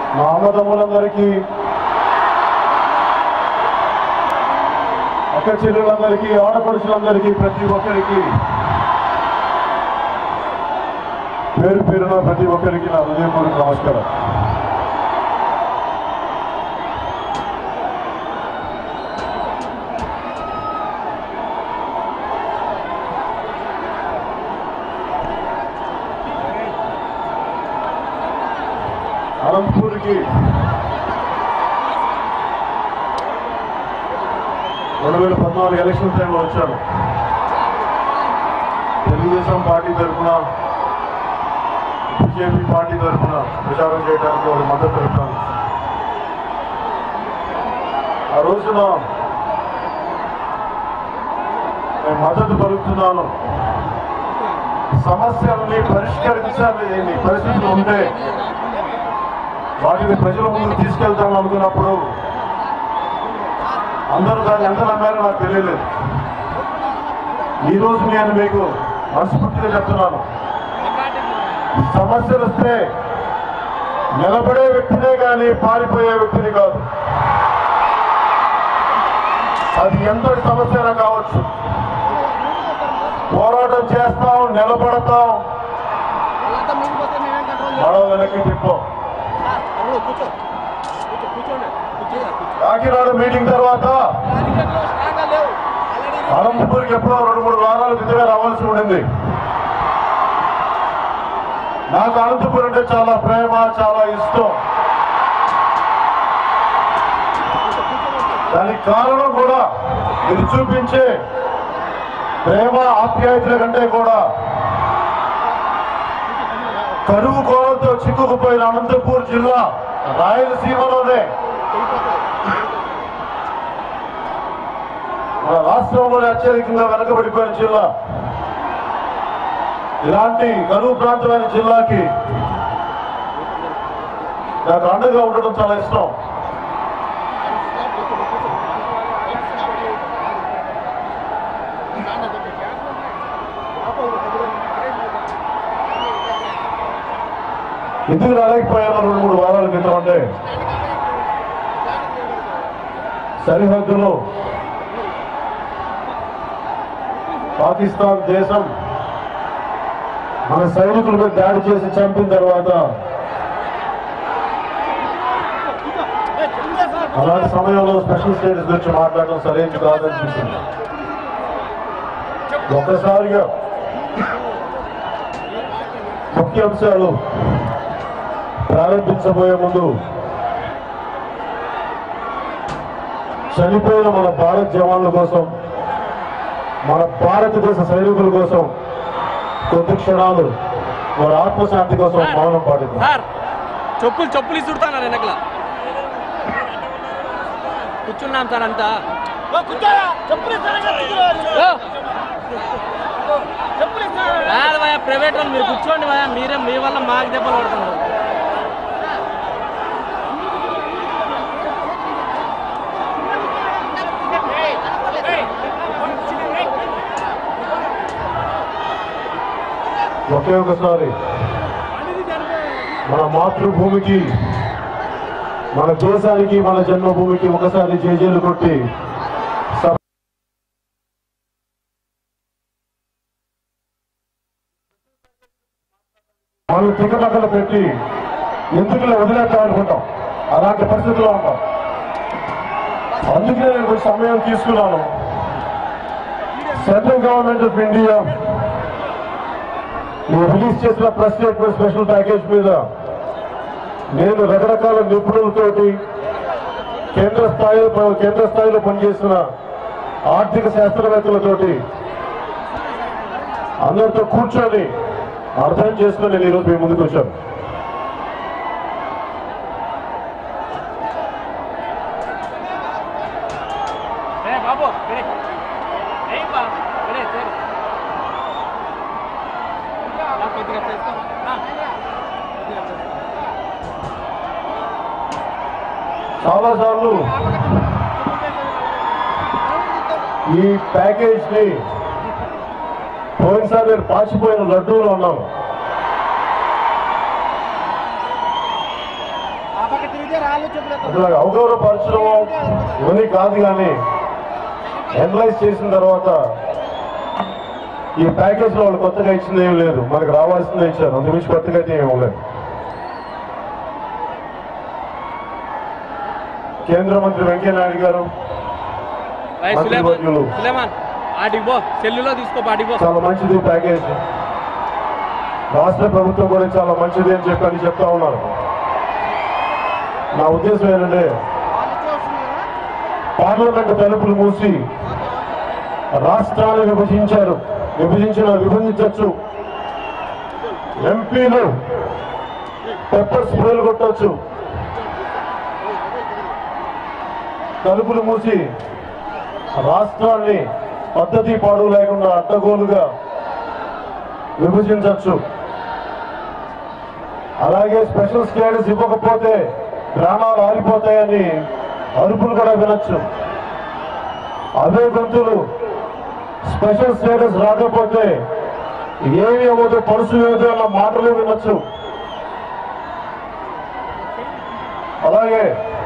మా అమ్మతమ్ములందరికీ అక్క చెల్లెలందరికీ ఆడపడుచులందరికీ ప్రతి ఒక్కరికి పేరు పేరున ప్రతి ఒక్కరికి నా హృదయపూర్వక నమస్కారం అనంతపూర్కి రెండు వేల పద్నాలుగు ఎలక్షన్ టైంలో వచ్చాను తెలుగుదేశం పార్టీ తరఫున బీజేపీ పార్టీ తరఫున ప్రచారం చేయడానికి ఒక మద్దతు తెలుపుతాను ఆ రోజున నేను మద్దతు పలుకుతున్నాను సమస్యల్ని పరిష్కరించాలని పరిస్థితులు ఉంటే వాటిని ప్రజల ముందు తీసుకెళ్తాను అనుకున్నప్పుడు అందరూ దాన్ని ఎంత నమ్మారో నాకు తెలియలేదు ఈ రోజు నేను మీకు మనస్ఫూర్తిగా చెప్తున్నాను సమస్యలు వస్తే నిలబడే వ్యక్తినే కానీ పారిపోయే వ్యక్తిని కాదు అది ఎంతటి సమస్య అయినా కావచ్చు పోరాటం చేస్తాం నిలబడతాం వాళ్ళంతా మిగిలిపోతే మేమేం కంట్రోల్ చేయాలి మరో వెనక్కి తిప్పాం తమ్ముడు కూర్చో కూర్చో కూర్చోండి కూర్చోరా కూర్చో కాకినాడ మీటింగ్ తర్వాత రాజకీయాల్లో స్ట్రాంగ్గా లేవు ఆల్రెడీ అనంతపూర్కి ఎప్పుడో రెండు మూడు వారాల క్రితమే రావాల్సి ఉండింది నాకు అనంతపురం అంటే చాలా ప్రేమ చాలా ఇష్టం దానికి కారణం కూడా మీరు చూపించే ప్రేమ ఆప్యాయతల కంటే కూడా కరువు కోరలతో చిక్కుకుపోయిన అనంతపూర్ జిల్లా రాయలసీమలోనే మన రాష్ట్రంలోనే అత్యధికంగా వెనకబడిపోయిన జిల్లా ఇలాంటి కరువు ప్రాంతమైన జిల్లాకి నాకు అండగా ఉండడం చాలా ఇష్టం ఎందుకు రాలేకపోయాను రెండు మూడు వారాల క్రితం అంటే సరిహద్దులో పాకిస్తాన్ దేశం మన సైనికుల మీద దాడి చేసి చంపిన తర్వాత అలాంటి సమయంలో స్పెషల్ స్టేటస్ గురించి మాట్లాడడం సరైనది కాదనిపించింది ఒక్కసారిగా ముఖ్య అంశాలు ప్రారంభించబోయే ముందు చనిపోయిన మన భారత్ జవాన్ల కోసం మన భారతదేశ సైనికుల కోసం కొద్ది క్షణాలు వారి ఆత్మశాంతి కోసం మౌనం పాటిద్దాం సార్ చెప్పులు చెప్పులు ఇసుడుతున్నారు వెనకల కూర్చున్నాం సార్ అంతా కాదు భయ ప్రైవేట్ వాళ్ళు మీరు కూర్చోండి భయ మీరే మీ వల్ల మాకు దెబ్బలు పడుతున్నారు ఒకే ఒకసారి మన మాతృభూమికి మన దేశానికి మన జన్మభూమికి ఒకసారి జేజేలు కొట్టి స- మనం తిక్కటక్కలు పెట్టి ఎందుకు ఇలా వదిలేద్దాం అనుకుంటాం అలాంటి పరిస్థితిలో ఉంటాం అందుకే నేను కొంచెం సమయం తీసుకున్నాను సెంట్రల్ గవర్నమెంట్ ఆఫ్ ఇండియా మీరు రిలీజ్ చేసిన ప్రెస్ స్టేట్మెంట్ స్పెషల్ ప్యాకేజ్ మీద నేను రకరకాల నిపుణులతోటి కేంద్ర స్థాయిలో కేంద్ర స్థాయిలో పనిచేసిన ఆర్థిక శాస్త్రవేత్తలతోటి అందరితో కూర్చొని అర్థం చేసుకొని నేను ఈరోజు మీ ముందుకు వచ్చాను బాబు కొద్దిగా చేస్తాం చాలాసార్లు ఈ ప్యాకేజ్ ని పోయినసారి నేను పాచిపోయిన లడ్డూలు ఉన్నాను ఆ పక్క అసలు అవగౌరవపరచడం ఇవన్నీ కాదు కానీ అనలైజ్ చేసిన తర్వాత ఈ ప్యాకేజ్ లో వాళ్ళు కొత్తగా ఇచ్చింది ఏం లేదు మనకు రావాల్సిందే ఇచ్చారు అందుమించి కొత్తగా అయితే ఏం లేదు కేంద్ర మంత్రి వెంకయ్యనాయుడు గారు రైట్ మంత్రి సులేమాన్ వర్యులు. సులేమాన్ ఆడికి పో సెల్లులో తీసుకో ఆడికి పో చాలా మంచిది ప్యాకేజ్ రాష్ట్ర ప్రభుత్వం కూడా చాలా మంచిది అని చెప్పి అని చెప్తా ఉన్నారు నా ఉద్దేశం ఏంటంటే పార్లమెంట్ తలుపులు మూసి రాష్ట్రాన్ని విభజించారు విభజించిన విభజించవచ్చు ఎంపీలు పెప్పర్ స్ప్రేలు కొట్టచ్చు తలుపులు మూసి రాష్ట్రాన్ని పద్ధతి పాడు లేకుండా అడ్డగోలుగా విభజించవచ్చు అలాగే స్పెషల్ స్టేటస్ ఇవ్వకపోతే గ్రామాలు ఆరిపోతాయని అరుపులు కూడా వినొచ్చు అదే గొంతులు స్పెషల్ స్టేటస్ రాకపోతే ఏమి అవ్వదు పరుసు ఏదో అన్న మాటలు వినొచ్చు అలాగే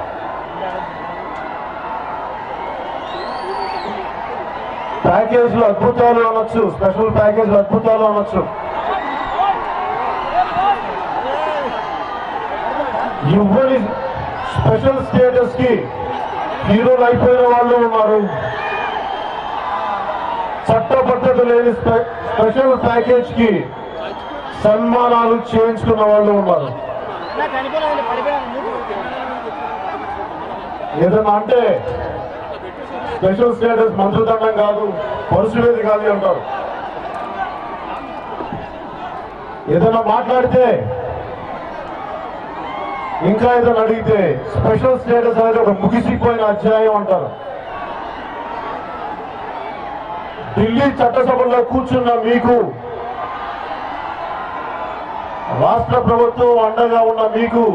ప్యాకేజీలు అద్భుతాలు అనొచ్చు స్పెషల్ ప్యాకేజీలు అద్భుతాలు అనొచ్చు ఇవ్వని స్పెషల్ స్టేటస్ కి హీరోలు అయిపోయిన వాళ్ళు ఉన్నారు చట్టబద్ధత లేని స్పె- స్పెషల్ ప్యాకేజ్ కి సన్మానాలు చేయించుకున్న వాళ్ళు ఉన్నారు ఏదన్నా అంటే స్పెషల్ స్టేటస్ మంత్రిదండం కాదు పరుసువేది కాదు అంటారు ఏదైనా మాట్లాడితే ఇంకా ఏదైనా అడిగితే స్పెషల్ స్టేటస్ అనేది ఒక ముగిసిపోయిన అధ్యాయం అంటారు ఢిల్లీ చట్టసభలో కూర్చున్న మీకు రాష్ట్ర ప్రభుత్వం అండగా ఉన్న మీకు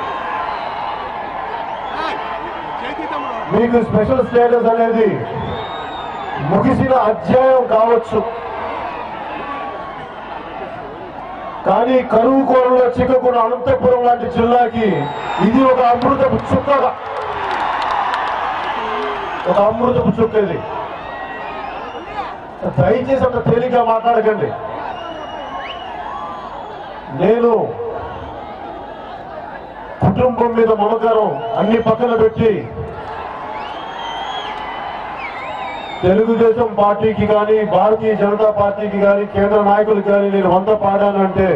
మీకు స్పెషల్ స్టేటస్ అనేది ముగిసిన అధ్యాయం కావచ్చు కానీ కరువు కోరలో చిక్కుకున్న అనంతపురం లాంటి జిల్లాకి ఇది ఒక అమృతపు చుక్కగా ఒక అమృతపు చుక్క ఇది దయచేసి అంత తేలిగ్గా మాట్లాడకండి నేను కుటుంబం మీద మమకారం అన్ని పక్కన పెట్టి తెలుగుదేశం పార్టీకి కానీ భారతీయ జనతా పార్టీకి కానీ కేంద్ర నాయకులకి కానీ నేను వంద పాడానంటే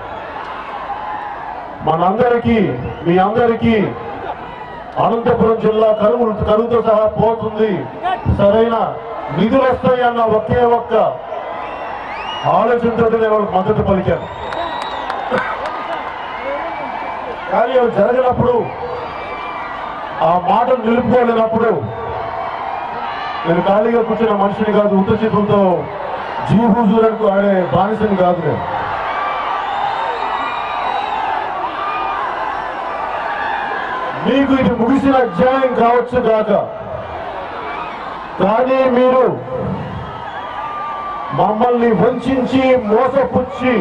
మనందరికీ మీ అందరికీ అనంతపురం జిల్లా కరువు కరువుతో సహా పోతుంది సరైన నిధులు వస్తాయి అన్న ఒకే ఒక్క ఆలోచనతో నేను వాళ్ళకి మద్దతు పలికాను కానీ అవి జరగనప్పుడు ఆ మాటలు నిలుపుకోలేనప్పుడు నేను ఖాళీగా కూర్చున్న మనిషిని కాదు ఉత్త చేతులతో జీవూజులకు ఆడే బానిసని కాదు నేను మీకు ఇది ముగిసిన అధ్యాయం కావచ్చు కాక కానీ మీరు మమ్మల్ని వంచి మోసపుచ్చి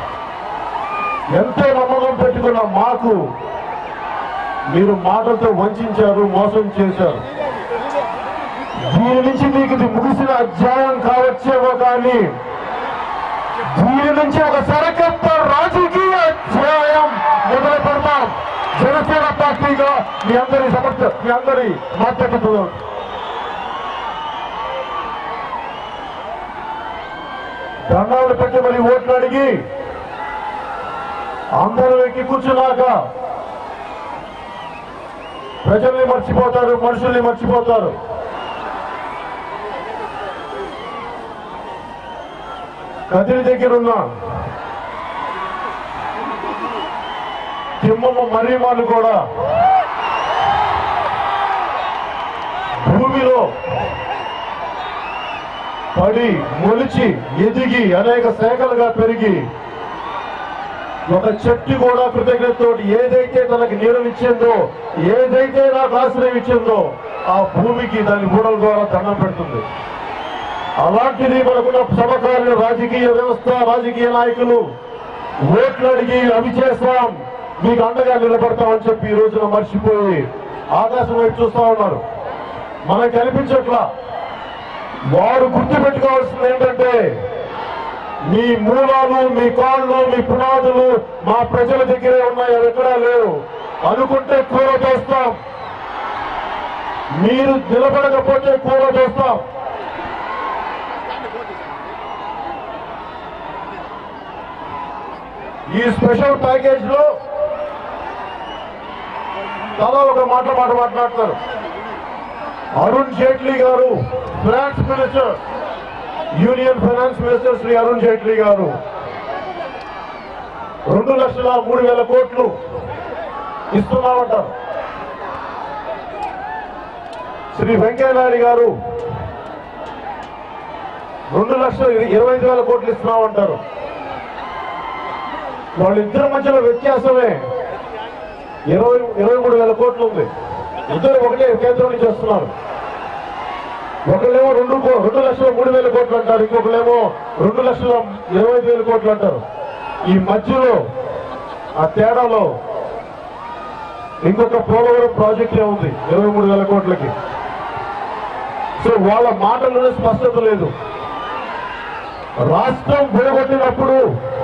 ఎంతో నమ్మకం పెట్టుకున్న మాకు మీరు మాటలతో వంచారు మోసం చేశారు దీని నుంచి మీకు ఇది ముగిసిన అధ్యాయం కావచ్చేమో కానీ దీని నుంచి ఒక సరికొత్త రాజకీయ అధ్యాయం మొదలు పెడతాం జనసేన పార్టీగా మీ అందరి సమర్థ మీ అందరి మద్దతుతో దండాలు పెట్టి మరి ఓట్లు అడిగి అందరూ ఎక్కి కూర్చున్నాక ప్రజల్ని మర్చిపోతారు మనుషుల్ని మర్చిపోతారు కదిరి దగ్గర ఉన్న తిమ్మమ్మ మర్రిమాలు కూడా భూమిలో పడి మొలిచి ఎదిగి అనేక శాఖలుగా పెరిగి ఒక చెట్టు కూడా కృతజ్ఞతతో ఏదైతే తనకి నీడనిచ్చిందో ఏదైతే నాకు ఆశ్రయం ఇచ్చిందో ఆ భూమికి దాని బూడల ద్వారా దండం పెడుతుంది అలాంటిది మనకున్న సమకాలీన రాజకీయ వ్యవస్థ రాజకీయ నాయకులు ఓట్లు అడిగి అవి చేస్తాం మీకు అండగా నిలబడతామని చెప్పి ఈ రోజున మర్చిపోయి ఆకాశం వైపు చూస్తా ఉన్నారు మనకు కనిపించట్లా వారు గుర్తుపెట్టుకోవాల్సింది ఏంటంటే మీ మూలాలు మీ కాళ్ళు మీ పునాదులు మా ప్రజల దగ్గరే ఉన్నాయి అవి ఎక్కడా లేవు అనుకుంటే కూర చేస్తాం మీరు నిలబడకపోతే కూర చేస్తాం ఈ స్పెషల్ ప్యాకేజ్ లో తలా ఒక మాట మాట మాట్లాడతారు Arun Jaitley garu finance minister union finance minister Shri Arun Jaitley garu రెండు లక్షల మూడు వేల కోట్లు ఇస్తున్నామంటారు శ్రీ వెంకయ్యనాయుడు గారు రెండు లక్షల ఇరవై ఐదు వేల కోట్లు ఇస్తున్నామంటారు వాళ్ళిద్దరి మధ్యలో వ్యత్యాసమే ఇరవై ఇరవై మూడు వేల కోట్లు ఉంది ఇద్దరు ఒకటే కేంద్రం నుంచి వస్తున్నారు ఒకళ్ళేమో రెండు కో- రెండు లక్షల మూడు వేల కోట్లు అంటారు ఇంకొకళ్ళేమో రెండు లక్షల ఇరవై ఐదు వేల కోట్లు అంటారు ఈ మధ్యలో ఆ తేడాలో ఇంకొక పోలవరం ప్రాజెక్టే ఉంది ఇరవై మూడు వేల కోట్లకి సో వాళ్ళ మాటల్లోనే స్పష్టత లేదు రాష్ట్రం విడగొట్టినప్పుడు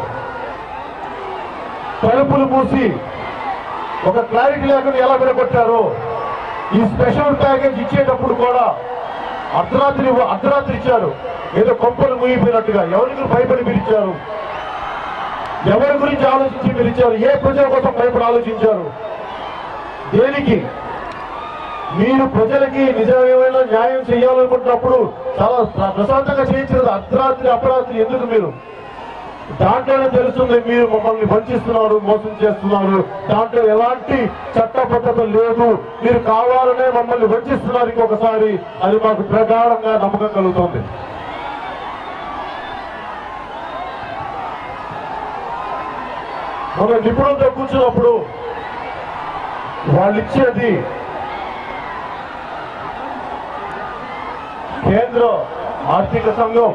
తలుపులు మూసి ఒక క్లారిటీ లేకుండా ఎలా విడగొట్టారో ఈ స్పెషల్ ప్యాకేజ్ ఇచ్చేటప్పుడు కూడా అర్ధరాత్రి అర్ధరాత్రి ఇచ్చారు ఏదో కొంపలు ముగిపోయినట్టుగా ఎవరికి భయపడి మీరు ఇచ్చారు ఎవరి గురించి ఆలోచించి మీరు ఇచ్చారు ఏ ప్రజల కోసం భయపడి ఆలోచించారు దేనికి మీరు ప్రజలకి నిజమైన న్యాయం చేయాలనుకుంటున్నప్పుడు చాలా ప్ర- ప్రశాంతంగా చేయించలేదు అర్ధరాత్రి అపరాత్రి ఎందుకు మీరు దాంట్లోనే తెలుస్తుంది మీరు మమ్మల్ని వంచిస్తున్నారు మోసం చేస్తున్నారు దాంట్లో ఎలాంటి చట్టబద్ధత లేదు మీరు కావాలనే మమ్మల్ని వంచిస్తున్నారు ఇంకొకసారి అది మాకు ప్రగాఢంగా నమ్మకం కలుగుతుంది మన నిపుణులతో కూర్చున్నప్పుడు వాళ్ళు ఇచ్చేది కేంద్ర ఆర్థిక సంఘం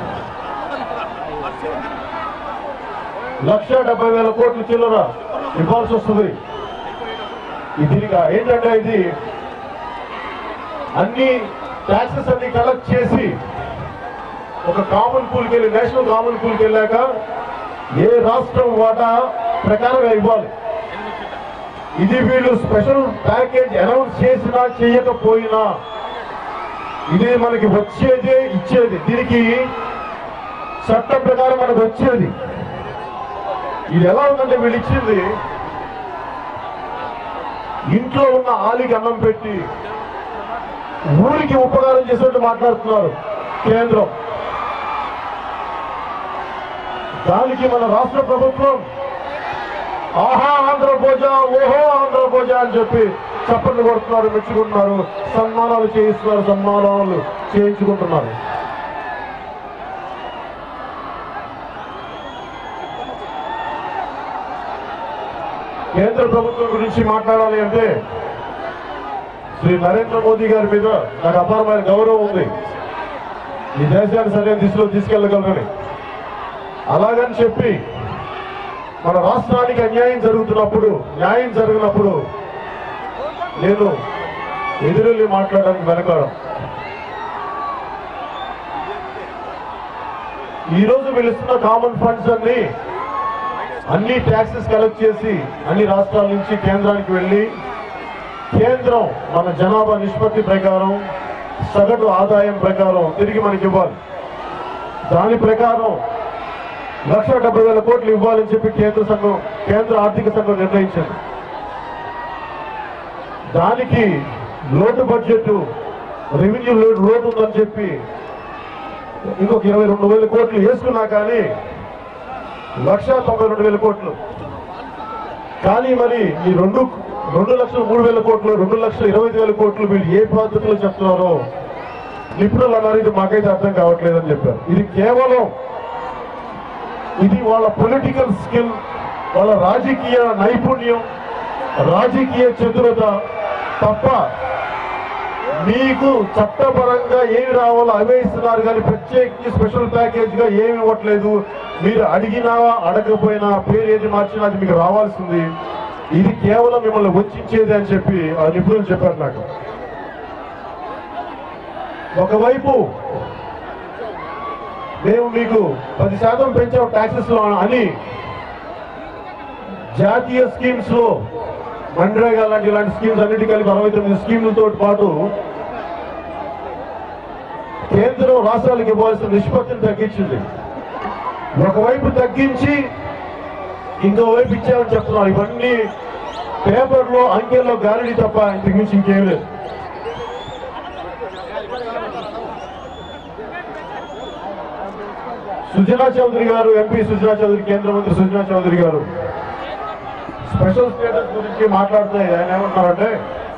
లక్ష డెబ్బై వేల కోట్ల చిల్లర ఇవ్వాల్సి వస్తుంది ఇది దీనికి ఏంటంటే ఇది అన్ని ట్యాక్సెస్ అన్ని కలెక్ట్ చేసి ఒక కామన్ పూల్కి వెళ్ళి నేషనల్ కామన్ పూల్కి వెళ్ళాక ఏ రాష్ట్రం వాటా ప్రకారంగా ఇవ్వాలి ఇది వీళ్ళు స్పెషల్ ప్యాకేజ్ అనౌన్స్ చేసినా చేయకపోయినా ఇది మనకి వచ్చేదే ఇచ్చేది దీనికి చట్టం ప్రకారం మనకు వచ్చేది ఇది ఎలా ఉందంటే వీళ్ళు ఇచ్చింది ఇంట్లో ఉన్న ఆలికి అన్నం పెట్టి ఊరికి ఉపకారం చేసినట్టు మాట్లాడుతున్నారు కేంద్రం దానికి మన రాష్ట్ర ప్రభుత్వం ఆహా ఆంధ్ర భోజ ఓహో ఆంధ్ర భోజ అని చెప్పి చప్పట్లు కొడుతున్నారు మెచ్చుకుంటున్నారు సన్మానాలు చేయిస్తున్నారు సన్మానాలు చేయించుకుంటున్నారు కేంద్ర ప్రభుత్వం గురించి మాట్లాడాలి అంటే శ్రీ నరేంద్ర మోదీ గారి మీద నాకు అపారమైన గౌరవం ఉంది ఈ దేశాన్ని సరైన దిశలో తీసుకెళ్ళగలరని అలాగని చెప్పి మన రాష్ట్రానికి అన్యాయం జరుగుతున్నప్పుడు న్యాయం జరిగినప్పుడు నేను ఎదురెళ్ళి మాట్లాడడానికి వెనకాడం ఈరోజు పిలుస్తున్న కామన్ ఫండ్స్ అన్ని అన్ని ట్యాక్సెస్ కలెక్ట్ చేసి అన్ని రాష్ట్రాల నుంచి కేంద్రానికి వెళ్ళి కేంద్రం మన జనాభా నిష్పత్తి ప్రకారం సగటు ఆదాయం ప్రకారం తిరిగి మనకి ఇవ్వాలి దాని ప్రకారం లక్ష డెబ్బై వేల కోట్లు ఇవ్వాలని చెప్పి కేంద్ర సంఘం కేంద్ర ఆర్థిక సంఘం నిర్ణయించింది దానికి లోటు బడ్జెట్ రెవెన్యూ లోటు లోటు ఉందని చెప్పి ఇంకొక ఇరవై రెండు వేల కోట్లు వేసుకున్నా కానీ లక్ష తొంభై రెండు వేల కోట్లు కానీ మరి ఈ రెండు రెండు లక్షల మూడు వేల కోట్లు రెండు లక్షల ఇరవై ఐదు వేల కోట్లు వీళ్ళు ఏ పద్ధతిలో చెప్తున్నారో నిపుణులు అన్నారు ఇది మాకైతే అర్థం కావట్లేదని చెప్పారు ఇది కేవలం ఇది వాళ్ళ పొలిటికల్ స్కిల్ వాళ్ళ రాజకీయ నైపుణ్యం రాజకీయ చతురత తప్ప మీకు చట్టపరంగా ఏమి రావాలో అవే ఇస్తున్నారు కానీ ప్రత్యేకించి స్పెషల్ ప్యాకేజ్ గా ఏమి ఇవ్వట్లేదు మీరు అడిగినా అడగకపోయినా పేరు ఏది మార్చినా అది మీకు రావాల్సింది ఇది కేవలం మిమ్మల్ని వంచేది అని చెప్పి ఆ నిపుణులు చెప్పారు నాకు ఒకవైపు మేము మీకు పది శాతం పెంచాం ట్యాక్సెస్ లో అని జాతీయ స్కీమ్స్ లో మన్రేగా లాంటి ఇలాంటి స్కీమ్స్ అన్నిటి కలిపి అరవై తొమ్మిది స్కీములతో పాటు కేంద్రం రాష్ట్రాలకు ఇవ్వాల్సిన నిష్పత్తిని తగ్గించింది ఒకవైపు తగ్గించి ఇంకోవైపు ఇచ్చామని చెప్తున్నారు ఇవన్నీ పేపర్లో అంకెల్లో గాలిడి తప్ప ఇంతకు మించి ఇంకేం లేదు సుజనా చౌదరి గారు ఎంపీ సుజనా చౌదరి కేంద్ర మంత్రి సుజనా చౌదరి గారు స్పెషల్ స్టేటస్ గురించి మాట్లాడుతూ ఆయన ఏమంటున్నారంటే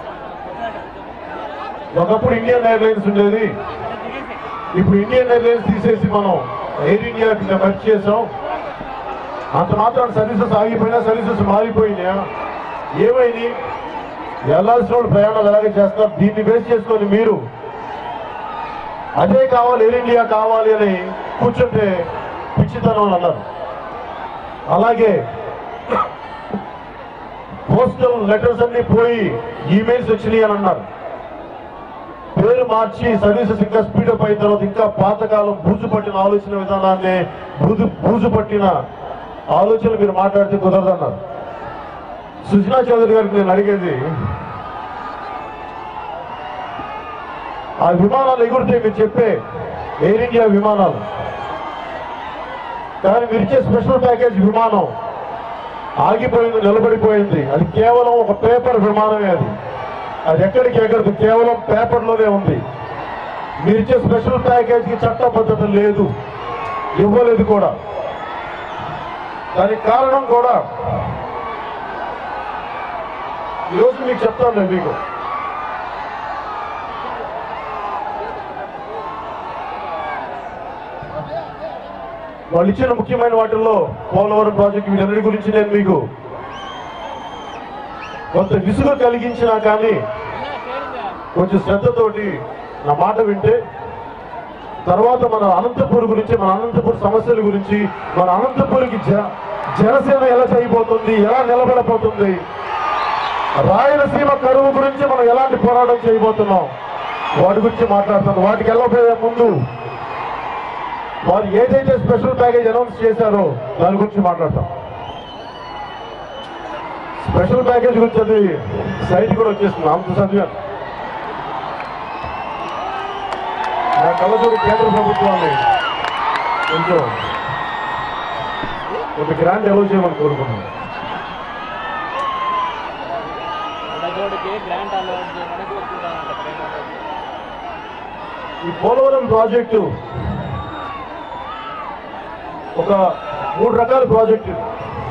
ఒకప్పుడు ఇండియన్ ఎయిర్లైన్స్ ఉండేది ఇప్పుడు ఇండియన్ ఎయిర్లైన్స్ తీసేసి మనం ఎయిర్ ఇండియా కింద ఖర్చు చేసాం అంత మాత్రం సర్వీసెస్ ఆగిపోయినా సర్వీసెస్ మారిపోయినాయా ఏమైంది వెళ్ళాల్సిన వాళ్ళు ప్రయాణాలు ఎలాగే చేస్తారు దీన్ని బేస్ చేసుకొని మీరు అదే కావాలి ఎయిర్ ఇండియా కావాలి అని కూర్చుంటే పిచ్చితనం అని అన్నారు అలాగే పోస్టల్ లెటర్స్ అన్ని పోయి ఈమెయిల్స్ వచ్చినాయి అని అన్నారు పేరు మార్చి సర్వీసెస్ ఇంకా స్పీడప్ అయిన తర్వాత ఇంకా పాతకాలం బూజు పట్టిన ఆలోచన విధానాన్ని బూజు బూజు పట్టిన ఆలోచనలు మీరు మాట్లాడితే కుదరదన్నారు సుజనా చౌదరి గారికి నేను అడిగేది ఆ విమానాలు ఎగురితే మీరు చెప్పే ఎయిర్ ఇండియా విమానాలు కానీ మీరు ఇచ్చే స్పెషల్ ప్యాకేజ్ విమానం ఆగిపోయింది నిలబడిపోయింది అది కేవలం ఒక పేపర్ విమానమే అది అది ఎక్కడికి ఎక్కడికి కేవలం పేపర్లోనే ఉంది మీరు ఇచ్చే స్పెషల్ ప్యాకేజ్కి చట్టబద్ధత లేదు ఇవ్వలేదు కూడా దానికి కారణం కూడా ఈరోజు మీకు చెప్తాను నేను మీకు వాళ్ళు ఇచ్చిన ముఖ్యమైన వాటిల్లో పోలవరం ప్రాజెక్టు వీటన్నిటి గురించి నేను మీకు కొంత విసుగు కలిగించినా కానీ కొంచెం శ్రద్ధతోటి నా మాట వింటే తర్వాత మన అనంతపూర్ గురించి మన అనంతపూర్ సమస్యల గురించి మన అనంతపూర్కి జ జనసేన ఎలా చేయబోతుంది ఎలా నిలబడబోతుంది రాయలసీమ కరువు గురించి మనం ఎలాంటి పోరాటం చేయబోతున్నాం వాటి గురించి మాట్లాడుతాను వాటికి వెళ్ళబోయే ముందు వారు ఏదైతే స్పెషల్ ప్యాకేజ్ అనౌన్స్ చేశారో దాని గురించి మాట్లాడతాం స్పెషల్ ప్యాకేజ్ గురించి అది సైట్ కూడా వచ్చేస్తుంది అంత చదివాను నా కళ్ళజోడు కేంద్ర ప్రభుత్వాన్ని కొంచెం ఒక గ్రాంట్ అలౌ చేయమని కోరుకున్నాను జోడికి గ్రాంట్ అలవాటు చేయమని కోరుకుంటానంట ఈ పోలవరం ప్రాజెక్టు ఒక మూడు రకాల ప్రాజెక్టు ఇది.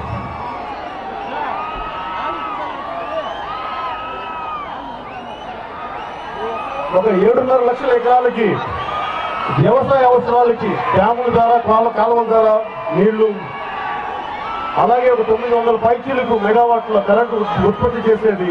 ఒక ఏడున్నర లక్షల ఎకరాలకి వ్యవసాయ అవసరాలకి డ్యాముల ద్వారా కాల కాలువల ద్వారా నీళ్లు అలాగే ఒక తొమ్మిది వందల పైచీలకు మెగావాట్ల కరెంటు ఉత్పత్తి చేసేది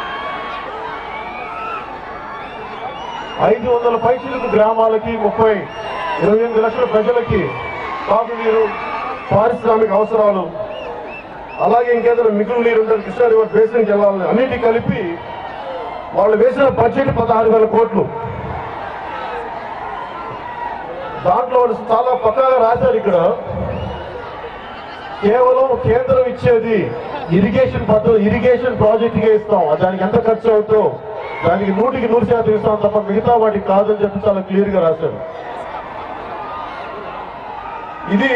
ఐదు వందల పైసలకు గ్రామాలకి ముప్పై ఇరవై ఎనిమిది లక్షల ప్రజలకి తాగునీరు పారిశ్రామిక అవసరాలు అలాగే ఇంకేదైనా మిగులు నీరు ఉంటుంది కృష్ణా రివర్ బేసిన్కి వెళ్ళాలని అన్నిటి కలిపి వాళ్ళు వేసిన బడ్జెట్ పదహారు వేల కోట్లు దాంట్లో వాళ్ళు చాలా పక్కాగా రాశారు ఇక్కడ కేవలం కేంద్రం ఇచ్చేది ఇరిగేషన్ పద్ధతి ఇరిగేషన్ ప్రాజెక్టుగా ఇస్తాం దానికి ఎంత ఖర్చు అవుతుందో దానికి నూటికి నూరు శాతం ఇస్తాం తప్ప మిగతా వాటికి కాదని చెప్పి చాలా క్లియర్ గా రాశారు ఇది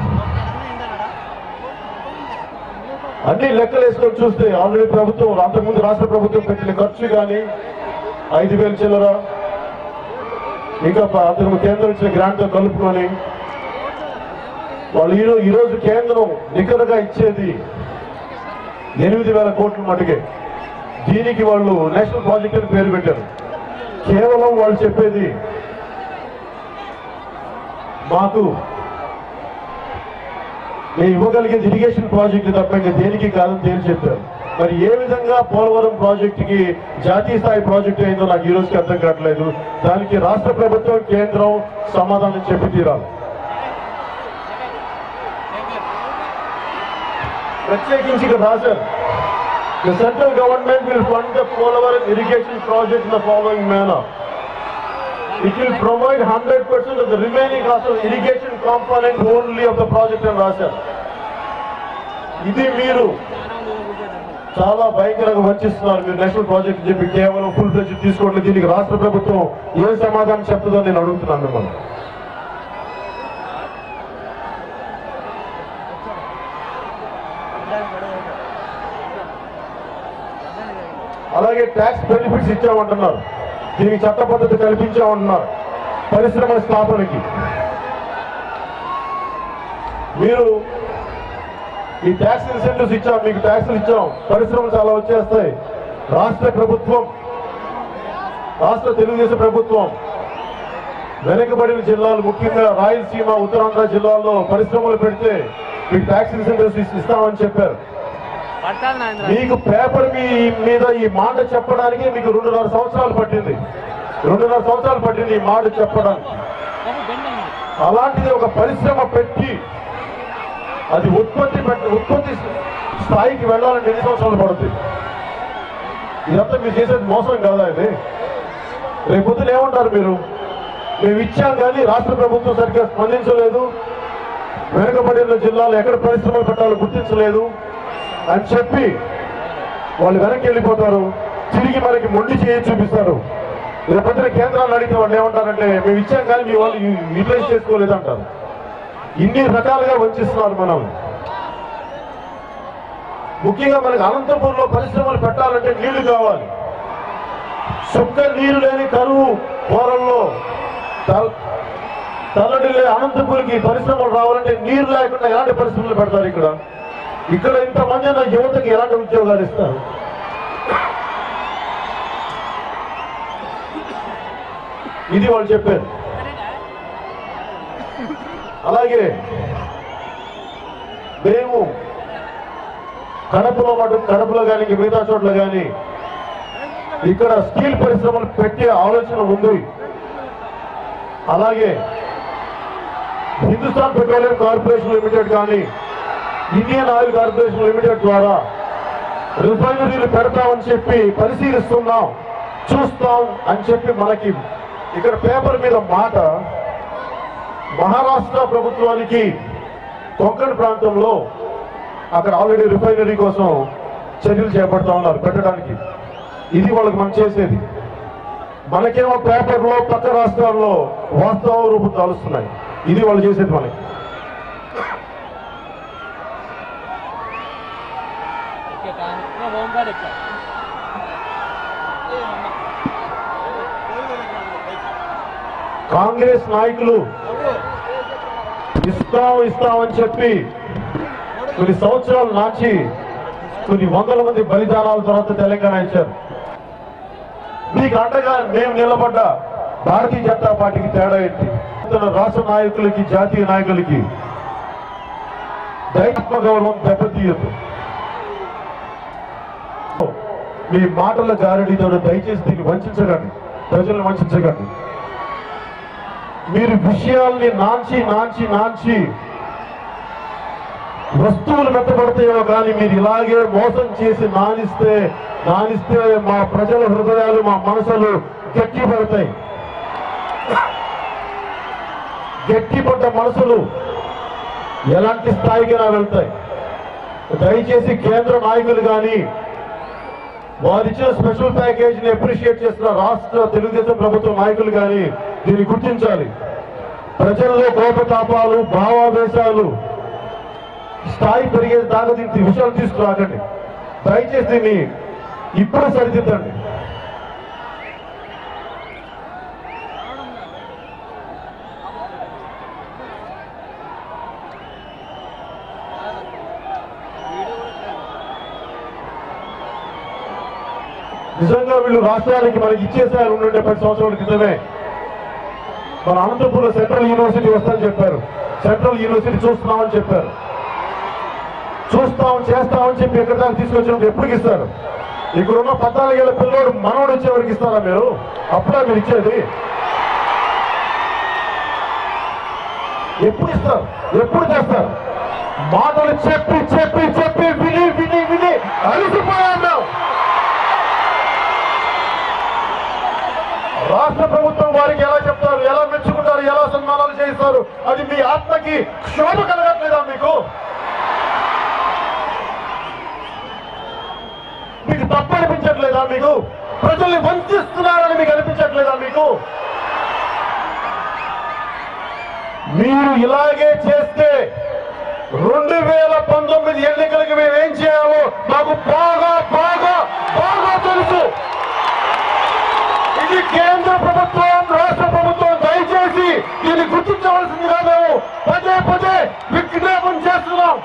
అన్ని లెక్కలు వేసుకొని చూస్తే ఆల్రెడీ ప్రభుత్వం అంతకుముందు రాష్ట్ర ప్రభుత్వం పెట్టిన ఖర్చు కానీ ఐదు వేలు చిల్లర ఇంకా ప- అంతకు కేంద్రం ఇచ్చిన గ్రాంట్తో కలుపుకొని వాళ్ళు ఈరోజు ఈరోజు కేంద్రం నికరగా ఇచ్చేది ఎనిమిది వేల కోట్ల మటుకే దీనికి వాళ్ళు నేషనల్ ప్రాజెక్ట్ అని పేరు పెట్టారు కేవలం వాళ్ళు చెప్పేది మాకు మేము ఇవ్వగలిగేది ఇరిగేషన్ ప్రాజెక్టు తప్ప ఇంకా దేనికి కాదని తేల్చి చెప్పారు మరి ఏ విధంగా పోలవరం ప్రాజెక్టుకి జాతీయ స్థాయి ప్రాజెక్టు అయిందో నాకు ఈ రోజుకి అర్థం కావట్లేదు దానికి రాష్ట్ర ప్రభుత్వం కేంద్రం సమాధానం చెప్పి తీరాలి ప్రత్యేకించి ఇక్కడ రాశారు The central government will fund the Polavaram irrigation project in the following manner. It will provide 100% of the remaining cost of irrigation component only of the project and రాశారు ఇది మీరు చాలా భయంకరంగా వంచిస్తున్నారు మీరు నేషనల్ ప్రాజెక్ట్ చెప్పి కేవలం ఫుల్ ఫ్లెజ్ తీసుకోవట్లేదు దీనికి రాష్ట్ర ప్రభుత్వం ఏ సమాధానం చెప్తుందో నేను అడుగుతున్నాను మిమ్మల్ని అలాగే ట్యాక్స్ బెనిఫిట్స్ ఇచ్చామంటున్నారు దీనికి చట్ట పద్ధతి కల్పించామంటున్నారు పరిశ్రమల స్థాపనకి మీరు ఈ ట్యాక్స్ ఇన్సెంటివ్స్ ఇచ్చాం మీకు ట్యాక్స్లు ఇచ్చాం పరిశ్రమలు చాలా వచ్చేస్తాయి రాష్ట్ర ప్రభుత్వం రాష్ట్ర తెలుగుదేశం ప్రభుత్వం వెనుకబడిన జిల్లాలు ముఖ్యంగా రాయలసీమ ఉత్తరాంధ్ర జిల్లాల్లో పరిశ్రమలు పెడితే మీకు ట్యాక్స్ ఇన్సెంటివ్స్ ఇస్తామని చెప్పారు పడతాది నాయన మీకు పేపర్ మీ మీద ఈ మాట చెప్పడానికి మీకు రెండున్నర సంవత్సరాలు పట్టింది రెండున్నర సంవత్సరాలు పట్టింది ఈ మాట చెప్పడానికి అలాంటిది ఒక పరిశ్రమ పెట్టి అది ఉత్పత్తి పెట్టి ఉత్పత్తి స్థాయికి వెళ్ళాలంటే ఎన్ని సంవత్సరాలు పడుతుంది ఇదంతా మీరు చేసేది మోసం కదా ఇది రేపు పొద్దున ఏమంటారు మీరు మేము ఇచ్చాం కానీ రాష్ట్ర ప్రభుత్వం సరిగ్గా స్పందించలేదు వెనుకబడిన జిల్లాలో ఎక్కడ పరిశ్రమలు పెట్టాలో గుర్తించలేదు అని చెప్పి వాళ్ళు వెనక్కి వెళ్ళిపోతారు తిరిగి మనకి మొండి చేయి చూపిస్తారు రేపొద్దున కేంద్రాలు అడిగితే వాళ్ళు ఏమంటారంటే మేము ఇచ్చాం కానీ మీ వాళ్ళు యూటిలైజ్ చేసుకోలేదు అంటారు ఇన్ని రకాలుగా వంచిస్తున్నారు మనం ముఖ్యంగా మనకి అనంతపూర్లో పరిశ్రమలు పెట్టాలంటే నీళ్లు కావాలి సుక్క నీరు లేని కరువు పోరల్లో తల- తల్లడిల్లే అనంతపూర్కి పరిశ్రమలు రావాలంటే నీరు లేకుండా ఎలాంటి పరిశ్రమలు పెడతారు ఇక్కడ ఇక్కడ ఇంతమంది ఉన్న యువతకి ఎలాంటి ఉద్యోగాలు ఇస్తారు ఇది వాళ్ళు చెప్పారు అలాగే మేము కడపలో మటు కడపలో కానీ ఇంక మిగతా చోట్ల కానీ ఇక్కడ స్టీల్ పరిశ్రమలు పెట్టే ఆలోచన ఉంది అలాగే హిందుస్థాన్ పెట్రోలియం కార్పొరేషన్ లిమిటెడ్ కానీ ఇండియన్ ఆయిల్ కార్పొరేషన్ లిమిటెడ్ ద్వారా రిఫైనరీలు పెడతామని చెప్పి పరిశీలిస్తున్నాం చూస్తాం అని చెప్పి మనకి ఇక్కడ పేపర్ మీద మాట మహారాష్ట్ర ప్రభుత్వానికి కొంకణ్ ప్రాంతంలో అక్కడ ఆల్రెడీ రిఫైనరీ కోసం చర్యలు చేపడతా ఉన్నారు పెట్టడానికి ఇది వాళ్ళకి మనం చేసేది మనకేమో పేపర్లో పక్క రాష్ట్రాల్లో వాస్తవ రూపం దాలుస్తున్నాయి ఇది వాళ్ళు చేసేది మనకి హోంగార్డ్ ఎక్కడ కాంగ్రెస్ నాయకులు ఇస్తాం ఇస్తామని చెప్పి కొన్ని సంవత్సరాలు నాచి కొన్ని వందల మంది బలిదానాల తర్వాత తెలంగాణ ఇచ్చారు మీకు అండగా మేము నిలబడ్డ భారతీయ జనతా పార్టీకి తేడా ఏంటి ఇతర రాష్ట్ర నాయకులకి జాతీయ నాయకులకి దైత్వ గౌరవం దెబ్బతీయదు మీ మాటల గారడీతో దయచేసి దీన్ని వంచకండి ప్రజలను వంచకండి మీరు విషయాల్ని నాంచి నాంచి నాంచి వస్తువులు మెత్తపడతాయో కానీ మీరు ఇలాగే మోసం చేసి నానిస్తే నానిస్తే మా ప్రజల హృదయాలు మా మనసులు గట్టి పడతాయి గట్టిపడ్డ మనసులు ఎలాంటి స్థాయికైనా వెళ్తాయి దయచేసి కేంద్ర నాయకులు కానీ వారిచ్చిన స్పెషల్ ప్యాకేజ్ ని అప్రిషియేట్ చేస్తున్న రాష్ట్ర తెలుగుదేశం ప్రభుత్వ నాయకులు కానీ దీన్ని గుర్తించాలి ప్రజల్లో కోపతాపాలు భావావేశాలు స్థాయి పెరిగే దాకా దీన్ని విషయాలు తీసుకురాకండి దయచేసి దీన్ని ఇప్పుడు సరిదిద్దండి నిజంగా వీళ్ళు రాష్ట్రానికి మనకి ఇచ్చేసారు ఉండే పది సంవత్సరాల క్రితమే మన అనంతపురంలో సెంట్రల్ యూనివర్సిటీ వస్తుందని చెప్పారు సెంట్రల్ యూనివర్సిటీ చూస్తున్నామని చెప్పారు చూస్తాం చేస్తామని చెప్పి ఎక్కడి దాకా తీసుకొచ్చినప్పుడు ఎప్పటికి ఇస్తారు ఇక్కడ ఉన్న పద్నాలుగేళ్ల పిల్లోడు మనోడు వచ్చేవరకు ఇస్తారా మీరు అప్పుడే మీరు ఇచ్చేది ఎప్పుడు ఇస్తారు ఎప్పుడు చేస్తారు మాటలు చెప్పి చెప్పి చెప్పి విని విని విని అలసిపోయాం మేము రాష్ట్ర ప్రభుత్వం వారికి ఎలా చెప్తారు ఎలా మెచ్చుకుంటారు ఎలా సన్మానాలు చేస్తారు అది మీ ఆత్మకి క్షోభ కలగట్లేదా మీకు మీకు తప్పు అనిపించట్లేదా మీకు ప్రజల్ని వంచిస్తున్నారని మీకు అనిపించట్లేదా మీకు మీరు ఇలాగే చేస్తే రెండు వేల పంతొమ్మిది ఎన్నికలకి మేము ఏం చేయాలో మాకు బాగా బాగా బాగా తెలుసు ఇది కేంద్ర ప్రభుత్వం రాష్ట్ర ప్రభుత్వం దయచేసి దీన్ని గుర్తించవలసిందిగా మేము పదే పదే విజ్ఞాపం చేస్తున్నాం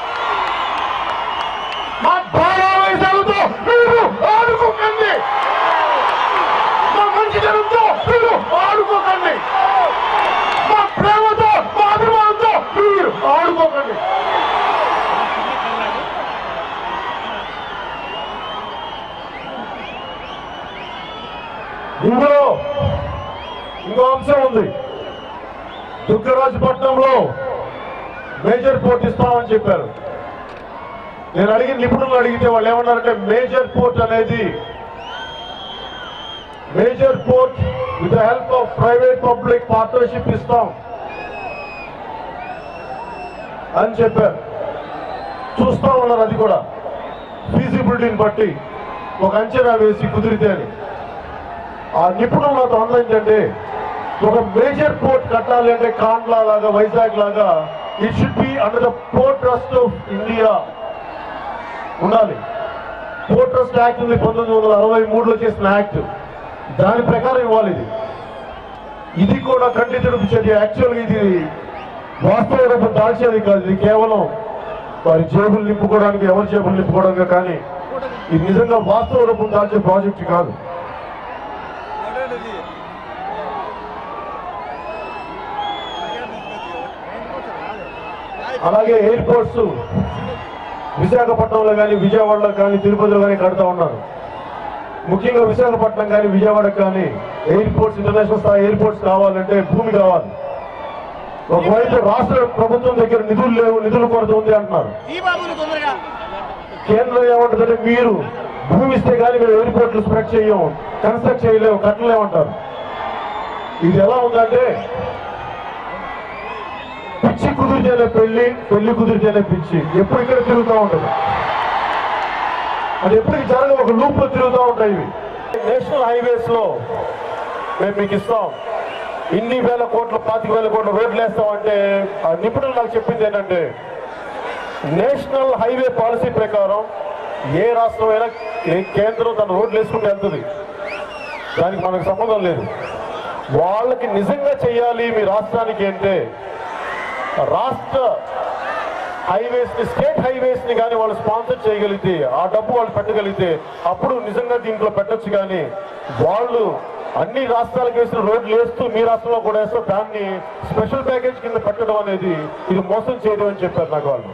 మా భావావేశాలతో మీరు ఆడుకోకండి మా మంచితనంతో మీరు ఆడుకోకండి మా ప్రేమతో మా అభిమానంతో మీరు ఆడుకోకండి ఇందులో ఇంకో అంశం ఉంది దుగ్గరాజపట్నంలో మేజర్ పోర్ట్ ఇస్తామని చెప్పారు నేను అడిగిన నిపుణులు అడిగితే వాళ్ళు ఏమన్నారంటే మేజర్ పోర్ట్ అనేది major port with the help of private public partnership ఇస్తాం అని చెప్పారు చూస్తా ఉన్నారు అది కూడా ఫీజిబిలిటీని బట్టి ఒక అంచనా వేసి కుదిరితే అని ఆ నిపుణులు నాతో అన్నది ఏంటంటే ఒక మేజర్ పోర్ట్ కట్టాలి అంటే కాండ్లా లాగా వైజాగ్ లాగా it should be under the port trust of India ఉండాలి పోర్ట్ ట్రస్ట్ యాక్ట్ ఉంది పంతొమ్మిది వందల అరవై మూడులో చేసిన యాక్ట్ దాని ప్రకారం ఇవ్వాలి ఇది ఇది కూడా కంటి తెరిపించేది యాక్చువల్గా ఇది వాస్తవ రూపం దాల్చేది కాదు ఇది కేవలం వారి జేబులు నింపుకోవడానికి ఎవరి జేబులు నింపుకోవడానికి కానీ ఇది నిజంగా వాస్తవ రూపం దాల్చే ప్రాజెక్ట్ కాదు అలాగే ఎయిర్పోర్ట్స్ విశాఖపట్నంలో కానీ విజయవాడలో కానీ తిరుపతిలో కానీ కడతా ఉన్నారు ముఖ్యంగా విశాఖపట్నం కానీ విజయవాడకు కానీ ఎయిర్పోర్ట్స్ ఇంటర్నేషనల్ స్థాయి ఎయిర్పోర్ట్స్ కావాలంటే భూమి కావాలి ఒకవైపు రాష్ట్ర ప్రభుత్వం దగ్గర నిధులు లేవు నిధుల కొరత ఉంది అంటున్నారు ఈ బాబుని తొందరగా కేంద్రం ఏమంటుందంటే మీరు భూమి ఇస్తే కానీ మేము ఎయిర్పోర్ట్లు స్ప్రెడ్ చేయం కన్స్ట్రక్ట్ చేయలేము కట్టలేమంటారు ఇది ఎలా ఉందంటే పిచ్చి కుదిరితేనే పెళ్లి పెళ్లి కుదిరితేనే పిచ్చి ఎప్పుడు ఇక్కడ తిరుగుతూ ఉంటుంది అది ఎప్పటికి జరగ ఒక లూప్ లో తిరుగుతూ ఉంటాయి ఇవి నేషనల్ హైవేస్ లో మేము మీకు ఇస్తాం ఇన్ని వేల కోట్ల పాతిక వేల కోట్ల రోడ్లు వేస్తామంటే ఆ నిపుణులు నాకు చెప్పింది ఏంటంటే నేషనల్ హైవే పాలసీ ప్రకారం ఏ రాష్ట్రం అయినా కే- కేంద్రం తన రోడ్లు వేసుకుంటూ వెళ్తుంది దానికి మనకు సంబంధం లేదు వాళ్ళకి నిజంగా చేయాలి మీ రాష్ట్రానికి అంటే రాష్ట్ర హైవేస్ ని స్టేట్ హైవేస్ ని కానీ వాళ్ళు స్పాన్సర్ చేయగలిగితే ఆ డబ్బు వాళ్ళు పెట్టగలిగితే అప్పుడు నిజంగా దీంట్లో పెట్టొచ్చు కానీ వాళ్ళు అన్ని రాష్ట్రాలకు వేసిన రోడ్లు వేస్తూ మీ రాష్ట్రంలో కూడా వేస్తూ దాన్ని స్పెషల్ ప్యాకేజ్ కింద పెట్టడం అనేది ఇది మోసం చేయడం అని చెప్పారు నాకు వాళ్ళు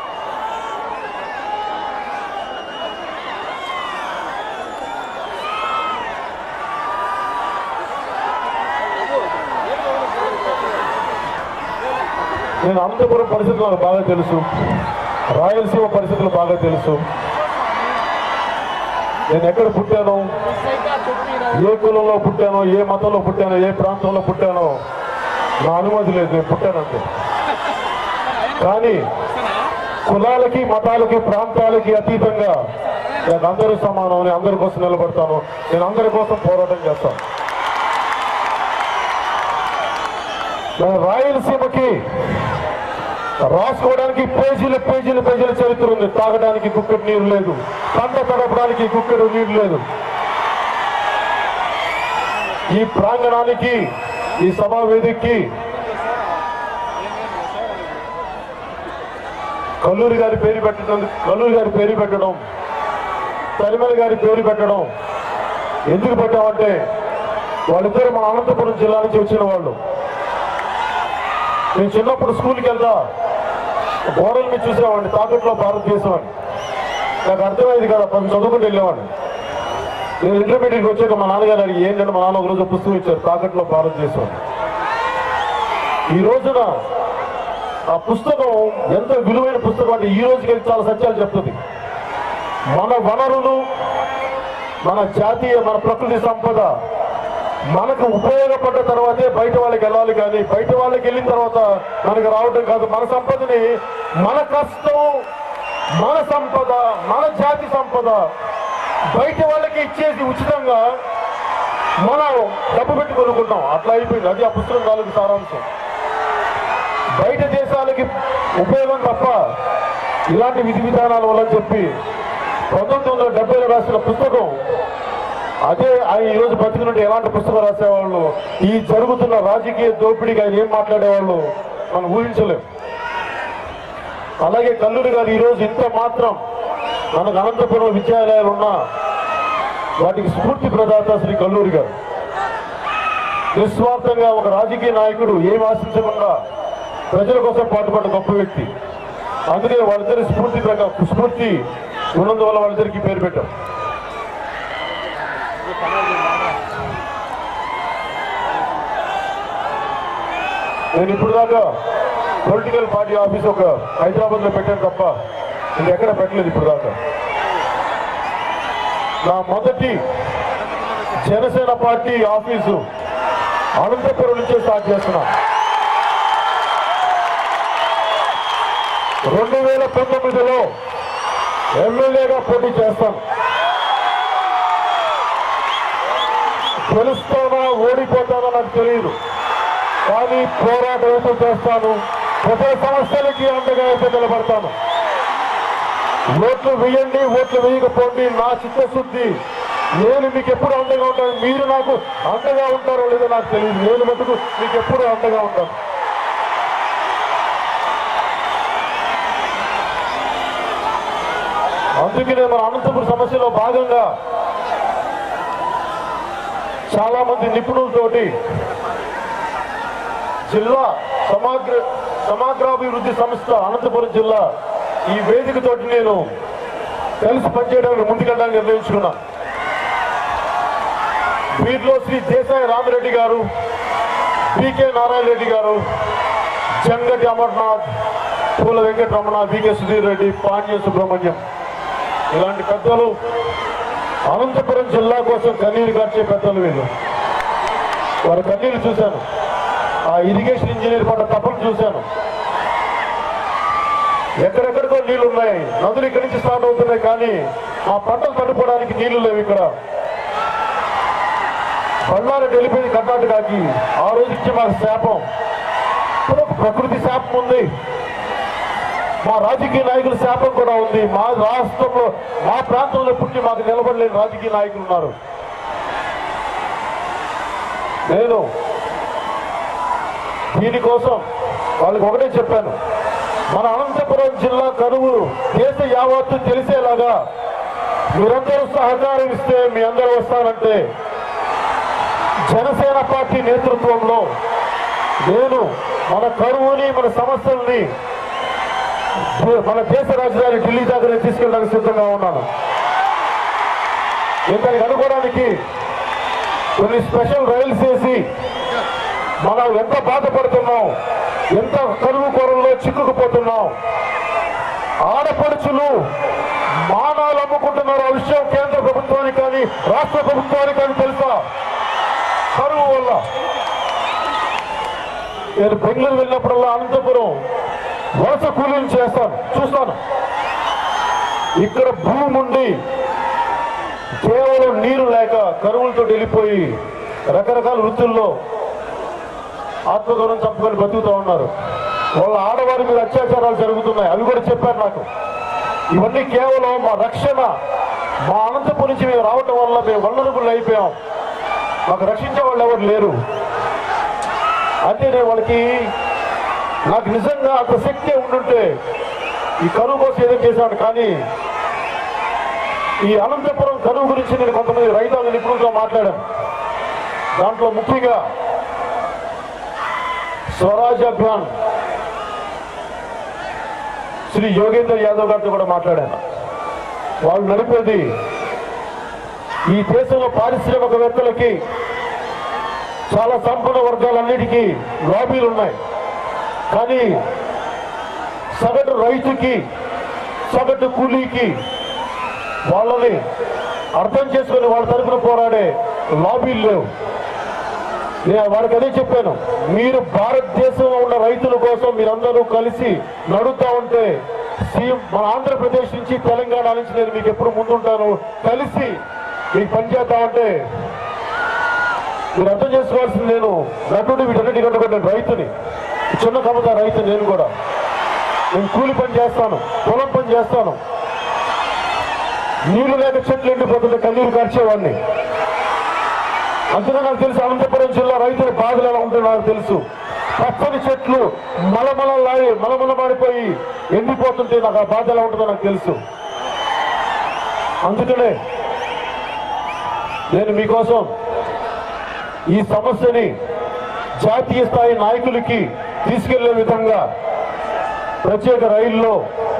నేను అనంతపురం పరిస్థితులు నాకు బాగా తెలుసు రాయలసీమ పరిస్థితులు బాగా తెలుసు నేను ఎక్కడ పుట్టాను ఏ కులంలో పుట్టానో ఏ మతంలో పుట్టానో ఏ ప్రాంతంలో పుట్టానో నా అనుమతి లేదు నేను పుట్టానంతే కానీ కులాలకి మతాలకి ప్రాంతాలకి అతీతంగా నేను అందరూ సమానం నేను అందరి కోసం నిలబడతాను నేను అందరి కోసం పోరాటం చేస్తాను మన రాయలసీమకి రాసుకోవడానికి పేజీలు పేజీలు పేజీల చరిత్ర ఉంది తాగడానికి కుక్కడి నీరు లేదు పంట తడపడానికి కుక్కడు నీరు లేదు ఈ ప్రాంగణానికి ఈ సభా వేదికకి కల్లూరి గారి పేరు పెట్టడం కల్లూరి గారి పేరు పెట్టడం తరిమల గారి పేరు పెట్టడం ఎందుకు పెట్టామంటే వాళ్ళిద్దరు మన అనంతపురం జిల్లా నుంచి వచ్చిన వాళ్ళు నేను చిన్నప్పుడు స్కూల్కి వెళ్తా గోడల మీద చూసేవాడిని తాకట్లో భారతదేశం అని నాకు అర్థమైంది కదా పది చదువుకుంటూ వెళ్ళేవాడిని నేను ఇంటర్మీడియట్కి వచ్చాక మా నాన్నగారు అడిగి ఏంటంటే మా నాన్న ఒకరోజు పుస్తకం ఇచ్చారు తాకట్లో భారతదేశం అని ఈ రోజున ఆ పుస్తకం ఎంత విలువైన పుస్తకం అంటే ఈ రోజుకి చాలా సత్యాలు చెప్తుంది మన వనరులు మన జాతీయ మన ప్రకృతి సంపద మనకు ఉపయోగపడ్డ తర్వాతే బయట వాళ్ళకి వెళ్ళాలి కానీ బయట వాళ్ళకి వెళ్ళిన తర్వాత మనకు రావడం కాదు మన సంపదని మన కష్టం మన సంపద మన జాతి సంపద బయట వాళ్ళకి ఇచ్చేసి ఉచితంగా మనం డబ్బు పెట్టి కొనుక్కుంటాం అట్లా అయిపోయింది అది ఆ పుస్తకం నాలుగు సారాంశం బయట దేశాలకి ఉపయోగం తప్ప ఇలాంటి విధి విధానాల వల్ల చెప్పి పంతొమ్మిది వందల డెబ్బైలో రాసిన పుస్తకం అదే ఆయన ఈ రోజు బతికినట్టు ఎలాంటి పుస్తకం రాసేవాళ్ళు ఈ జరుగుతున్న రాజకీయ దోపిడీకి ఆయన ఏం మాట్లాడేవాళ్ళు మనం ఊహించలేం అలాగే కల్లూరి గారు ఈ రోజు ఇంత మాత్రం మనకు అనంతపురం విద్యాలయాలు ఉన్నా వాటికి స్ఫూర్తి ప్రదాత శ్రీ కల్లూరి గారు నిస్వార్థంగా ఒక రాజకీయ నాయకుడు ఏం ఆశించకుండా ప్రజల కోసం పాటుపడ్డ గొప్ప వ్యక్తి అందుకే వాళ్ళిద్దరి స్ఫూర్తి ప్రకారం స్ఫూర్తి ఉన్నందువల్ల వాళ్ళిద్దరికి పేరు పెట్టాం నేను ఇప్పుడు దాకా పొలిటికల్ పార్టీ ఆఫీస్ ఒక హైదరాబాద్ లో పెట్టాను తప్ప ఇది ఎక్కడ పెట్టలేదు ఇప్పుడు దాకా నా మొదటి జనసేన పార్టీ ఆఫీసు అనంతపురం నుంచే స్టార్ట్ చేస్తున్నా రెండు వేల పంతొమ్మిదిలో ఎమ్మెల్యేగా పోటీ చేస్తాను గెలుస్తానా ఓడిపోతానో నాకు తెలియదు కానీ పోరాటం అయితే చేస్తాను ప్రతి సమస్యలకి అండగా అయితే నిలబడతాను ఓట్లు వేయండి ఓట్లు వేయకపోండి నా చిత్తశుద్ధి నేను మీకు ఎప్పుడు అండగా ఉంటాను మీరు నాకు అండగా ఉంటారో లేదో నాకు తెలియదు నేను మటుకు మీకు ఎప్పుడు అండగా ఉంటాను అందుకనే మన అనంతపురం సమస్యలో భాగంగా చాలా మంది నిపుణులతోటి జిల్లా సమగ్ర సమగ్రాభివృద్ధి సంస్థ అనంతపురం జిల్లా ఈ వేదికతోటి నేను కలిసి పనిచేయడానికి ముందుకెళ్ళడానికి నిర్ణయించుకున్నా వీరిలో శ్రీ దేశాయి రామిరెడ్డి గారు పికే నారాయణ రెడ్డి గారు జంగటి అమర్నాథ్ పూల వెంకటరమణ వికే సుధీర్ రెడ్డి పాండ్య సుబ్రహ్మణ్యం ఇలాంటి పెద్దలు అనంతపురం జిల్లా కోసం కన్నీరు కార్చే పెద్దలు వీళ్ళు వారి కన్నీరు చూశాను ఆ ఇరిగేషన్ ఇంజనీర్ పడ్డ తప్పులు చూశాను ఎక్కడెక్కడికో నీళ్లు ఉన్నాయి నదులు ఇక్కడి నుంచి స్టార్ట్ అవుతున్నాయి కానీ ఆ పంటలు తడుపుకోవడానికి నీళ్లు లేవు ఇక్కడ బళ్ళారి వెళ్ళిపోయింది కర్ణాటకకి ఆ రోజు ఇచ్చి మాకు శాపం ఇప్పుడు ఒక ప్రకృతి శాపం ఉంది మా రాజకీయ నాయకుల శాపం కూడా ఉంది మా రాష్ట్రంలో మా ప్రాంతంలో పుట్టి మాకు నిలబడలేని రాజకీయ నాయకులు ఉన్నారు నేను దీనికోసం వాళ్ళకి ఒకటే చెప్పాను మన అనంతపురం జిల్లా కరువు దేశ యావత్తు తెలిసేలాగా మీరందరూ సహకారం ఇస్తే మీ అందరూ వస్తానంటే జనసేన పార్టీ నేతృత్వంలో నేను మన కరువుని మన సమస్యల్ని మన దేశ రాజధాని ఢిల్లీ దాకా నేను తీసుకెళ్ళడానికి సిద్ధంగా ఉన్నాను ఇంతకు అనుకోవడానికి కొన్ని స్పెషల్ రైల్స్ వేసి మనం ఎంత బాధపడుతున్నాం ఎంత కరువు కొరల్లో చిక్కుకుపోతున్నాం ఆడపడుచులు మానాలు అమ్ముకుంటున్నారు ఆ విషయం కేంద్ర ప్రభుత్వానికి కానీ రాష్ట్ర ప్రభుత్వానికి కానీ తెలుసా కరువు వల్ల నేను బెంగళూరు వెళ్ళినప్పుడల్లా అనంతపురం వలస కూలీలు చేస్తాను చూస్తాను ఇక్కడ భూమి ఉండి కేవలం నీరు లేక కరువులతో వెళ్ళిపోయి రకరకాల వృత్తుల్లో ఆత్మగౌరవం చంపుకొని బతుకుతూ ఉన్నారు వాళ్ళ ఆడవారి మీద అత్యాచారాలు జరుగుతున్నాయి అవి కూడా చెప్పారు నాకు ఇవన్నీ కేవలం మా రక్షణ మా అనంతపురం నుంచి మేము రావటం వల్ల మేము వల్లరబుల్ అయిపోయాం మాకు రక్షించే వాళ్ళు ఎవరు లేరు అంటే నేను వాళ్ళకి నాకు నిజంగా అంత శక్తి ఉండుంటే ఈ కరువు కోసం ఏదో చేశాను కానీ ఈ అనంతపురం కరువు గురించి నేను కొంతమంది రైతుల నిపుణులతో మాట్లాడాను దాంట్లో ముఖ్యంగా స్వరాజ్ అభియాన్ శ్రీ యోగేందర్ యాదవ్ గారితో కూడా మాట్లాడాను వాళ్ళు నడిపేది ఈ దేశంలో పారిశ్రామికవేత్తలకి చాలా సంపన్న వర్గాలన్నిటికీ లాబీలు ఉన్నాయి కానీ సగటు రైతుకి సగటు కూలీకి వాళ్ళని అర్థం చేసుకుని వాళ్ళ తరపున పోరాడే లాబీలు లేవు నేను వారికి అదే చెప్పాను మీరు భారతదేశంలో ఉన్న రైతుల కోసం మీరందరూ కలిసి నడుస్తా ఉంటే సీఎం మన ఆంధ్రప్రదేశ్ నుంచి తెలంగాణ నుంచి నేను మీకు ఎప్పుడు ముందుంటాను కలిసి మీకు పనిచేద్దాం అంటే మీరు అర్థం చేసుకోవాల్సింది నేను నటుడు వీటన్నిటి కంటే నేను రైతుని చిన్న కమత రైతు నేను కూడా నేను కూలి పని చేస్తాను పొలం పని చేస్తాను నీళ్లు లేక చెట్లు ఎండిపోతుంటే కన్నీరు కార్చేవాడిని అందులో నాకు తెలుసు అనంతపురం జిల్లా రైతుల బాధలు ఎలా ఉంటాయో నాకు తెలుసు పచ్చని చెట్లు మలమలలాడి మలమల మాడిపోయి ఎండిపోతుంటే నాకు ఆ బాధ ఎలా ఉంటుందో నాకు తెలుసు అందుకనే నేను మీకోసం ఈ సమస్యని జాతీయ స్థాయి నాయకులకి తీసుకెళ్లే విధంగా ప్రత్యేక రైల్లో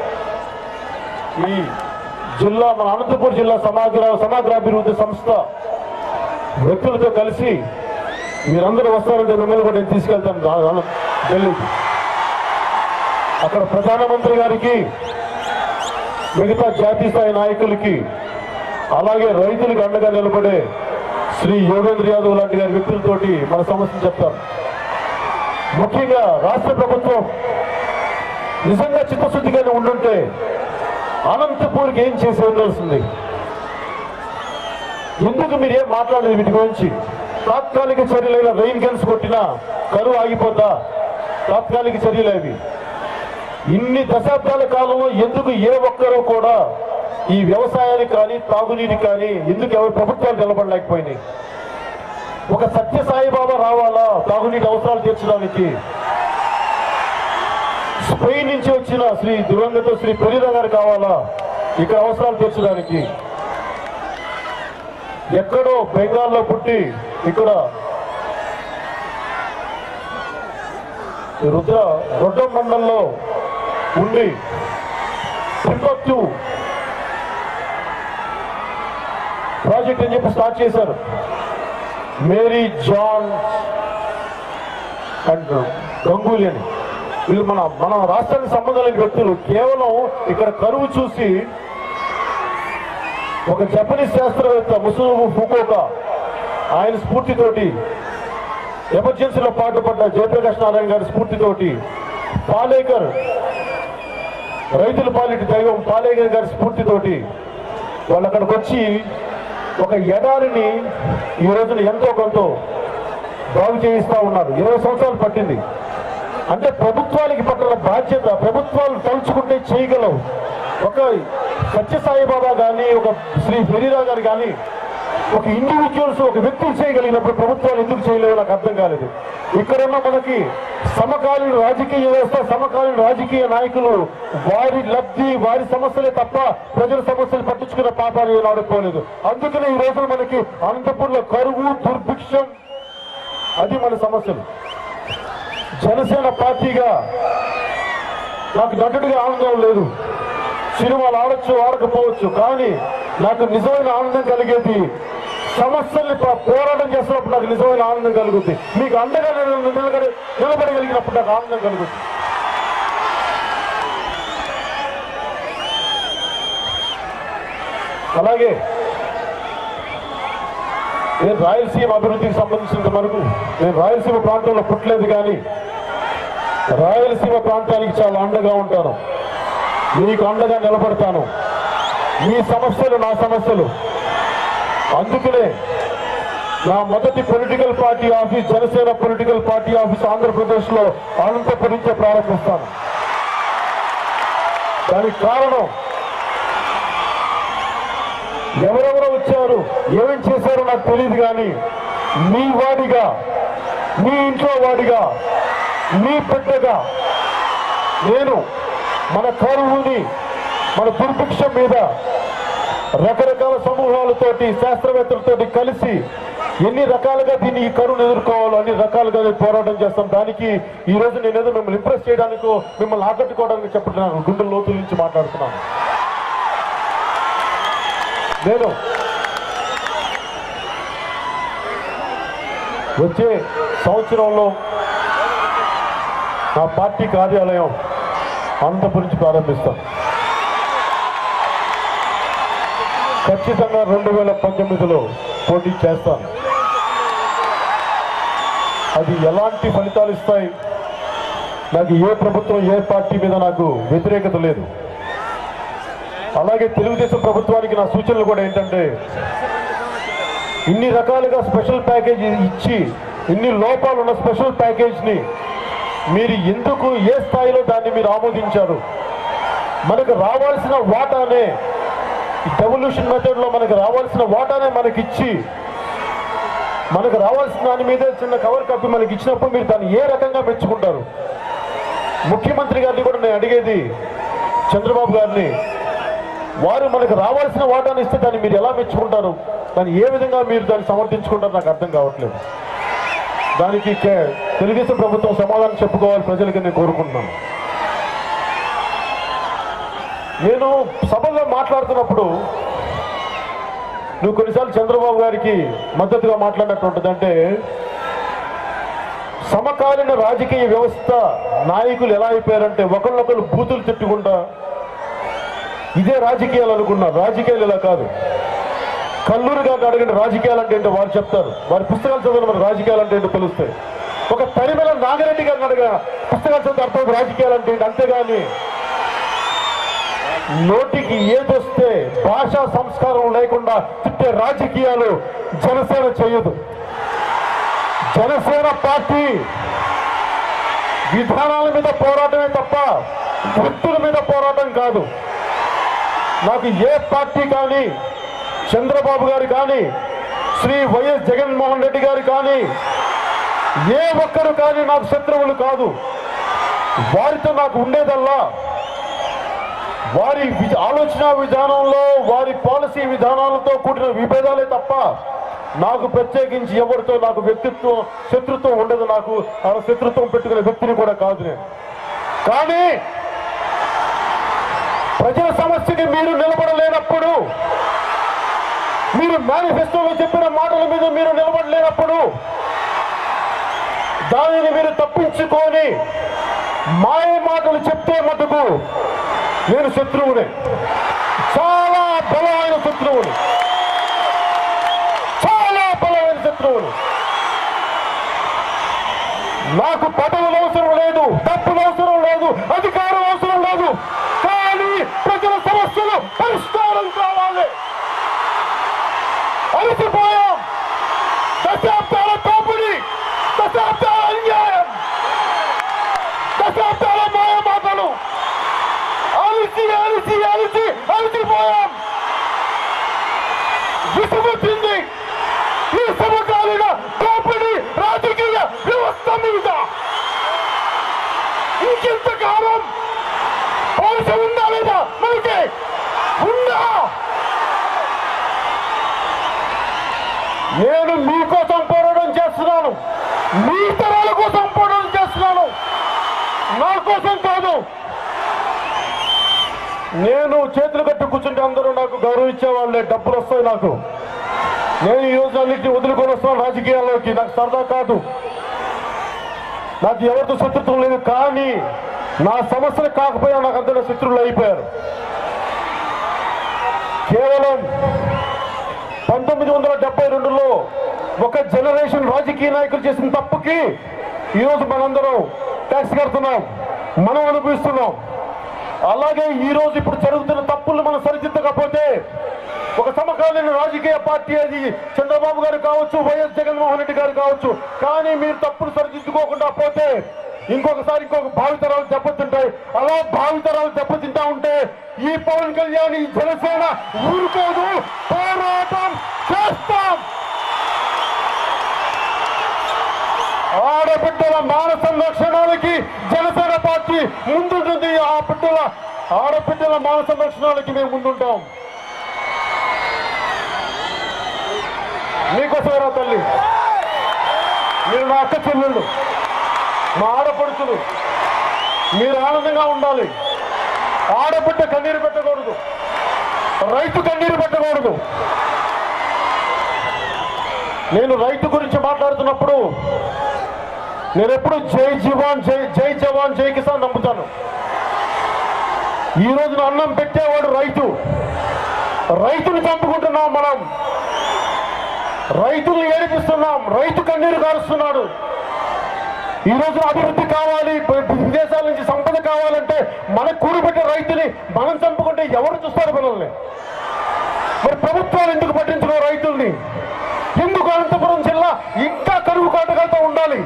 ఈ జిల్లా మన అనంతపురం జిల్లా సమగ్ర సమగ్రాభివృద్ధి సంస్థ వ్యక్తులతో కలిసి మీరందరూ వస్తారంటే మిమ్మల్ని కూడా నేను తీసుకెళ్తాను రా- రా- ఢిల్లీకి అక్కడ ప్రధానమంత్రి గారికి మిగతా జాతీయ స్థాయి నాయకులకి అలాగే రైతులకు అండగా నిలబడే శ్రీ యోగేంద్ర యాదవ్ లాంటి గారి వ్యక్తులతోటి మన సమస్యను చెప్తారు ముఖ్యంగా రాష్ట్ర ప్రభుత్వం నిజంగా చిత్తశుద్ధిగానే ఉండుంటే అనంతపూర్కి ఏం చేసి ఉండాల్సింది ఎందుకు మీరు ఏం మాట్లాడలేదు వీటి గురించి తాత్కాలిక చర్యలైన రెయిన్ గన్స్ కొట్టినా కరువు ఆగిపోద్దా తాత్కాలిక చర్యలు అవి ఇన్ని దశాబ్దాల కాలంలో ఎందుకు ఏ ఒక్కరూ కూడా ఈ వ్యవసాయానికి కానీ తాగునీటికి కానీ ఎందుకు ఎవరు ప్రభుత్వాలు నిలబడలేకపోయినాయి ఒక సత్య సాయిబాబా రావాలా తాగునీటి అవసరాలు తీర్చడానికి స్పెయిన్ నుంచి వచ్చిన శ్రీ దివంగత శ్రీ పెరిరా గారు కావాలా ఇక్కడ అవసరాలు తీర్చడానికి ఎక్కడో బెంగాల్లో పుట్టి ఇక్కడ రుద్ర రొడ్డం మండలంలో ఉండి టింబక్టు ప్రాజెక్ట్ అని చెప్పి స్టార్ట్ చేశారు మేరీ జాన్ అండ్ గంగూలీ అని వీళ్ళు మన మన రాష్ట్రానికి సంబంధం లేని వ్యక్తులు కేవలం ఇక్కడ కరువు చూసి ఒక జపనీస్ శాస్త్రవేత్త ముసుగు ఫుకోకా ఆయన స్ఫూర్తితోటి ఎమర్జెన్సీలో పాటుపడ్డ జయప్రకాష్ నారాయణ గారి స్ఫూర్తితోటి పాలేకర్ రైతుల పాలిటి దైవం పాలేకర్ గారి స్ఫూర్తితోటి వాళ్ళు అక్కడికి వచ్చి ఒక ఎడారిని ఈ రోజున ఎంతో కొంత బాగు చేయిస్తా ఉన్నారు ఇరవై సంవత్సరాలు పట్టింది అంటే ప్రభుత్వానికి పట్టిన బాధ్యత ప్రభుత్వాలు తలుచుకుంటే చేయగలవు ఒక సత్యసాయిబాబా కానీ ఒక శ్రీ ఫెరీరా గారు కానీ ఒక ఇండివిజువల్స్ ఒక వ్యక్తులు చేయగలిగినప్పుడు ప్రభుత్వాలు ఎందుకు చేయలేవు నాకు అర్థం కాలేదు ఇక్కడున్న మనకి సమకాలీన రాజకీయ వ్యవస్థ సమకాలీన రాజకీయ నాయకులు వారి లబ్ధి వారి సమస్యలే తప్ప ప్రజల సమస్యలు పట్టించుకున్న పాపాలు ఆడుకోలేదు అందుకనే ఈ రోజున మనకి అనంతపూర్లో కరువు దుర్భిక్షం అది మన సమస్యలు జనసేన పార్టీగా నాకు నటుడిగా ఆనందం లేదు సినిమాలు ఆడొచ్చు ఆడకపోవచ్చు కానీ నాకు నిజమైన ఆనందం కలిగేది సమస్యల్ని పో- పోరాటం చేస్తున్నప్పుడు నాకు నిజమైన ఆనందం కలుగుద్ది మీకు అండగా నిల- నిలబడి నిలబడగలిగినప్పుడు నాకు ఆనందం కలుగుద్ది అలాగే నేను రాయలసీమ అభివృద్ధికి సంబంధించినంత వరకు నేను రాయలసీమ ప్రాంతంలో పుట్టలేదు కానీ రాయలసీమ ప్రాంతానికి చాలా అండగా ఉంటాను మీకు అండగా నిలబడతాను మీ సమస్యలు నా సమస్యలు అందుకనే నా మొదటి political party office Janasena political party office Andhra Pradesh లో అనంతపురించే ప్రారంభిస్తాను దానికి కారణం ఎవరెవరో వచ్చారు ఏమేం చేశారో నాకు తెలియదు కానీ మీ వాడిగా మీ ఇంట్లో వాడిగా మీ బిడ్డగా నేను మన కరువుని మన దుర్భిక్షం మీద రకరకాల సమూహాలతోటి శాస్త్రవేత్తలతోటి కలిసి ఎన్ని రకాలుగా దీన్ని ఈ కరువును ఎదుర్కోవాలో అన్ని రకాలుగా నేను పోరాటం చేస్తాం దానికి ఈ రోజు నేను ఏదో మిమ్మల్ని ఇంప్రెస్ చేయడానికో మిమ్మల్ని ఆకట్టుకోవడానికి చెప్పడానికి గుండె లోతుల నుంచి మాట్లాడుతున్నాను నేను వచ్చే సంవత్సరంలో నా పార్టీ కార్యాలయం అనంతపురం నుంచి ప్రారంభిస్తాం ఖచ్చితంగా రెండు వేల పంతొమ్మిదిలో పోటీ చేస్తాను అది ఎలాంటి ఫలితాలు ఇస్తాయి నాకు ఏ ప్రభుత్వం ఏ పార్టీ మీద నాకు వ్యతిరేకత లేదు అలాగే తెలుగుదేశం ప్రభుత్వానికి నా సూచనలు కూడా ఏంటంటే ఇన్ని రకాలుగా స్పెషల్ ప్యాకేజ్ ఇచ్చి ఇన్ని లోపాలు ఉన్న స్పెషల్ ప్యాకేజ్ని మీరు ఎందుకు ఏ స్థాయిలో దాన్ని మీరు ఆమోదించారు మనకు రావాల్సిన వాటానే డెవల్యూషన్ మెథడ్లో మనకు రావాల్సిన వాటానే మనకిచ్చి మనకు రావాల్సిన దాని మీదే చిన్న కవర్ కప్పి మనకి ఇచ్చినప్పుడు మీరు దాన్ని ఏ రకంగా మెచ్చుకుంటారు ముఖ్యమంత్రి గారిని కూడా నేను అడిగేది చంద్రబాబు గారిని వారు మనకు రావాల్సిన వాటాను ఇస్తే దాన్ని మీరు ఎలా మెచ్చుకుంటారు దాన్ని ఏ విధంగా మీరు దాన్ని సమర్థించుకుంటారు నాకు అర్థం కావట్లేదు దానికి కే- తెలుగుదేశం ప్రభుత్వం సమాధానం చెప్పుకోవాలి ప్రజలకి నేను కోరుకుంటున్నాను నేను సభలో మాట్లాడుతున్నప్పుడు నువ్వు కొన్నిసార్లు చంద్రబాబు గారికి మద్దతుగా మాట్లాడినట్టు ఉంటుంది అంటే సమకాలీన రాజకీయ వ్యవస్థ నాయకులు ఎలా అయిపోయారంటే ఒకళ్ళొకళ్ళు బూతులు తిట్టుకుంటా ఇదే రాజకీయాలు అనుకున్నారు రాజకీయాలు ఇలా కాదు కల్లూరు గారిని అడిగిన రాజకీయాలు అంటే ఏంటో వారు చెప్తారు వారి పుస్తకాలు చదివిన మన రాజకీయాలు అంటే ఏంటో తెలుస్తాయి ఒక తరిమల నాగిరెడ్డి గారిని అడిగిన పుస్తకాలు చదివితే అర్థం రాజకీయాలు అంటే ఏంటి అంతేగాని నోటికి ఏదొస్తే భాషా సంస్కారం లేకుండా తిట్టే రాజకీయాలు జనసేన చేయదు జనసేన పార్టీ విధానాల మీద పోరాటమే తప్ప వ్యక్తుల మీద పోరాటం కాదు నాకు ఏ పార్టీ కానీ చంద్రబాబు గారు కానీ శ్రీ వైఎస్ జగన్మోహన్ రెడ్డి గారు కానీ ఏ ఒక్కరు కానీ నాకు శత్రువులు కాదు వారితో నాకు ఉండేదల్లా వారి వి- ఆలోచన విధానంలో వారి పాలసీ విధానాలతో కూడిన విభేదాలే తప్ప నాకు ప్రత్యేకించి ఎవరితో నాకు వ్యక్తిత్వం శత్రుత్వం ఉండదు నాకు ఆ శత్రుత్వం పెట్టుకునే వ్యక్తిని కూడా కాదు నేను కానీ ప్రజల సమస్యకి మీరు నిలబడలేనప్పుడు మీరు మేనిఫెస్టోలో చెప్పిన మాటల మీద మీరు నిలబడలేనప్పుడు దానిని మీరు తప్పించుకొని మాయ మాటలు చెప్తే మటుకు నేను శత్రువునే చాలా బలమైన శత్రువుని చాలా బలమైన శత్రువుని నాకు పదవులు అవసరం లేదు డబ్బులు అవసరం లేదు అధికారం అవసరం లేదు కానీ ప్రజల సమస్యలు పరిష్కారం కావాలి అలసిపోయాం దశాబ్దాల దోపిడీ దశాబ్దాల అన్యాయం దశాబ్దాల మాయ మాటలు అలిసి అలిసి అలిసి అలిసిపోయాం విసుగుతుంది ఈ సమకాలీన దోపిడీ రాజకీయ వ్యవస్థ మీద ఇంకెంతకాలం పౌరుష ఉందా లేదా మనకి ఉందా నేను మీకోసం పోరాటం చేస్తున్నాను మీ తరాల కోసం పోరాటం చేస్తున్నాను నా కోసం కాదు నేను చేతులు కట్టి కూర్చుంటే అందరూ నాకు గౌరవం ఇచ్చేవాళ్ళే డబ్బులు వస్తాయి నాకు నేను ఈ రోజు అన్నింటినీ వదులుకొని వస్తాను రాజకీయాల్లోకి నాకు సరదా కాదు నాకు ఎవరితో శత్రుత్వం లేదు కానీ నా సమస్యలు కాకపోయినా నాకు అందరూ శత్రువులు అయిపోయారు కేవలం పంతొమ్మిది వందల డెబ్బై రెండులో ఒక జనరేషన్ రాజకీయ నాయకులు చేసిన తప్పుకి ఈరోజు మనందరం ట్యాక్స్ కడుతున్నాం మనం అనుభవిస్తున్నాం అలాగే ఈ రోజు ఇప్పుడు జరుగుతున్న తప్పులు మనం సరిదిద్దకపోతే ఒక సమకాలీన రాజకీయ పార్టీ అది చంద్రబాబు గారు కావచ్చు వైఎస్ జగన్మోహన్ రెడ్డి గారు కావచ్చు కానీ మీరు తప్పులు సరిదిద్దుకోకుండా పోతే ఇంకొకసారి ఇంకొక భావితరాలు దెబ్బతింటాయి అలా భావితరాలు దెబ్బతింటా ఉంటే ఈ పవన్ కళ్యాణ్ ఈ జనసేన ఊరుకోదు పోరాటం చేస్తాం ఆడబిడ్డల మాన సంరక్షణానికి జనసేన పార్టీ ముందుంటుంది ఆ బిడ్డల ఆడబిడ్డల మాన సంరక్షణానికి మేము ముందుంటాం మీకోసమేరా తల్లి మీరు నా అక్క చెల్లెళ్ళు మా ఆడపడుచులు మీరు ఆనందంగా ఉండాలి ఆడబిడ్డ కన్నీరు పెట్టకూడదు రైతు కన్నీరు పెట్టకూడదు నేను రైతు గురించి మాట్లాడుతున్నప్పుడు నేను ఎప్పుడు జై జవాన్ జై జై జవాన్ జై కిసాన్ నమ్ముతాను ఈ రోజున అన్నం పెట్టేవాడు రైతు రైతుని చంపుకుంటున్నాం మనం రైతులు ఏడిపిస్తున్నాం రైతు కన్నీరు కారుస్తున్నాడు ఈ రోజు అభివృద్ధి కావాలి ప- విదేశాల నుంచి సంపద కావాలంటే మన కూడిపెట్టే రైతుని మనం చంపుకుంటే ఎవరు చూస్తారు మనల్ని మరి ప్రభుత్వాలు ఎందుకు పట్టించడం రైతుల్ని ఎందుకు అనంతపురం జిల్లా ఇంకా కరువు కాటకాలతో ఉండాలి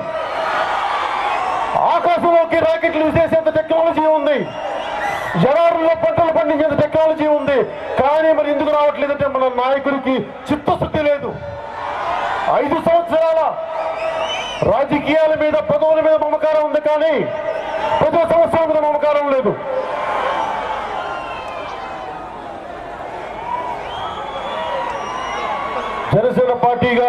ఆకాశంలోకి రాకెట్లు విసేసేంత టెక్నాలజీ ఉంది జనారులో పంటలు పండించేంత టెక్నాలజీ ఉంది కానీ మరి ఎందుకు రావట్లేదంటే మన నాయకుడికి చిత్తశుద్ధి లేదు ఐదు సంవత్సరాల రాజకీయాల మీద పదవుల మీద మమకారం ఉంది కానీ ప్రజా సమస్యల మీద మమకారం లేదు జనసేన పార్టీగా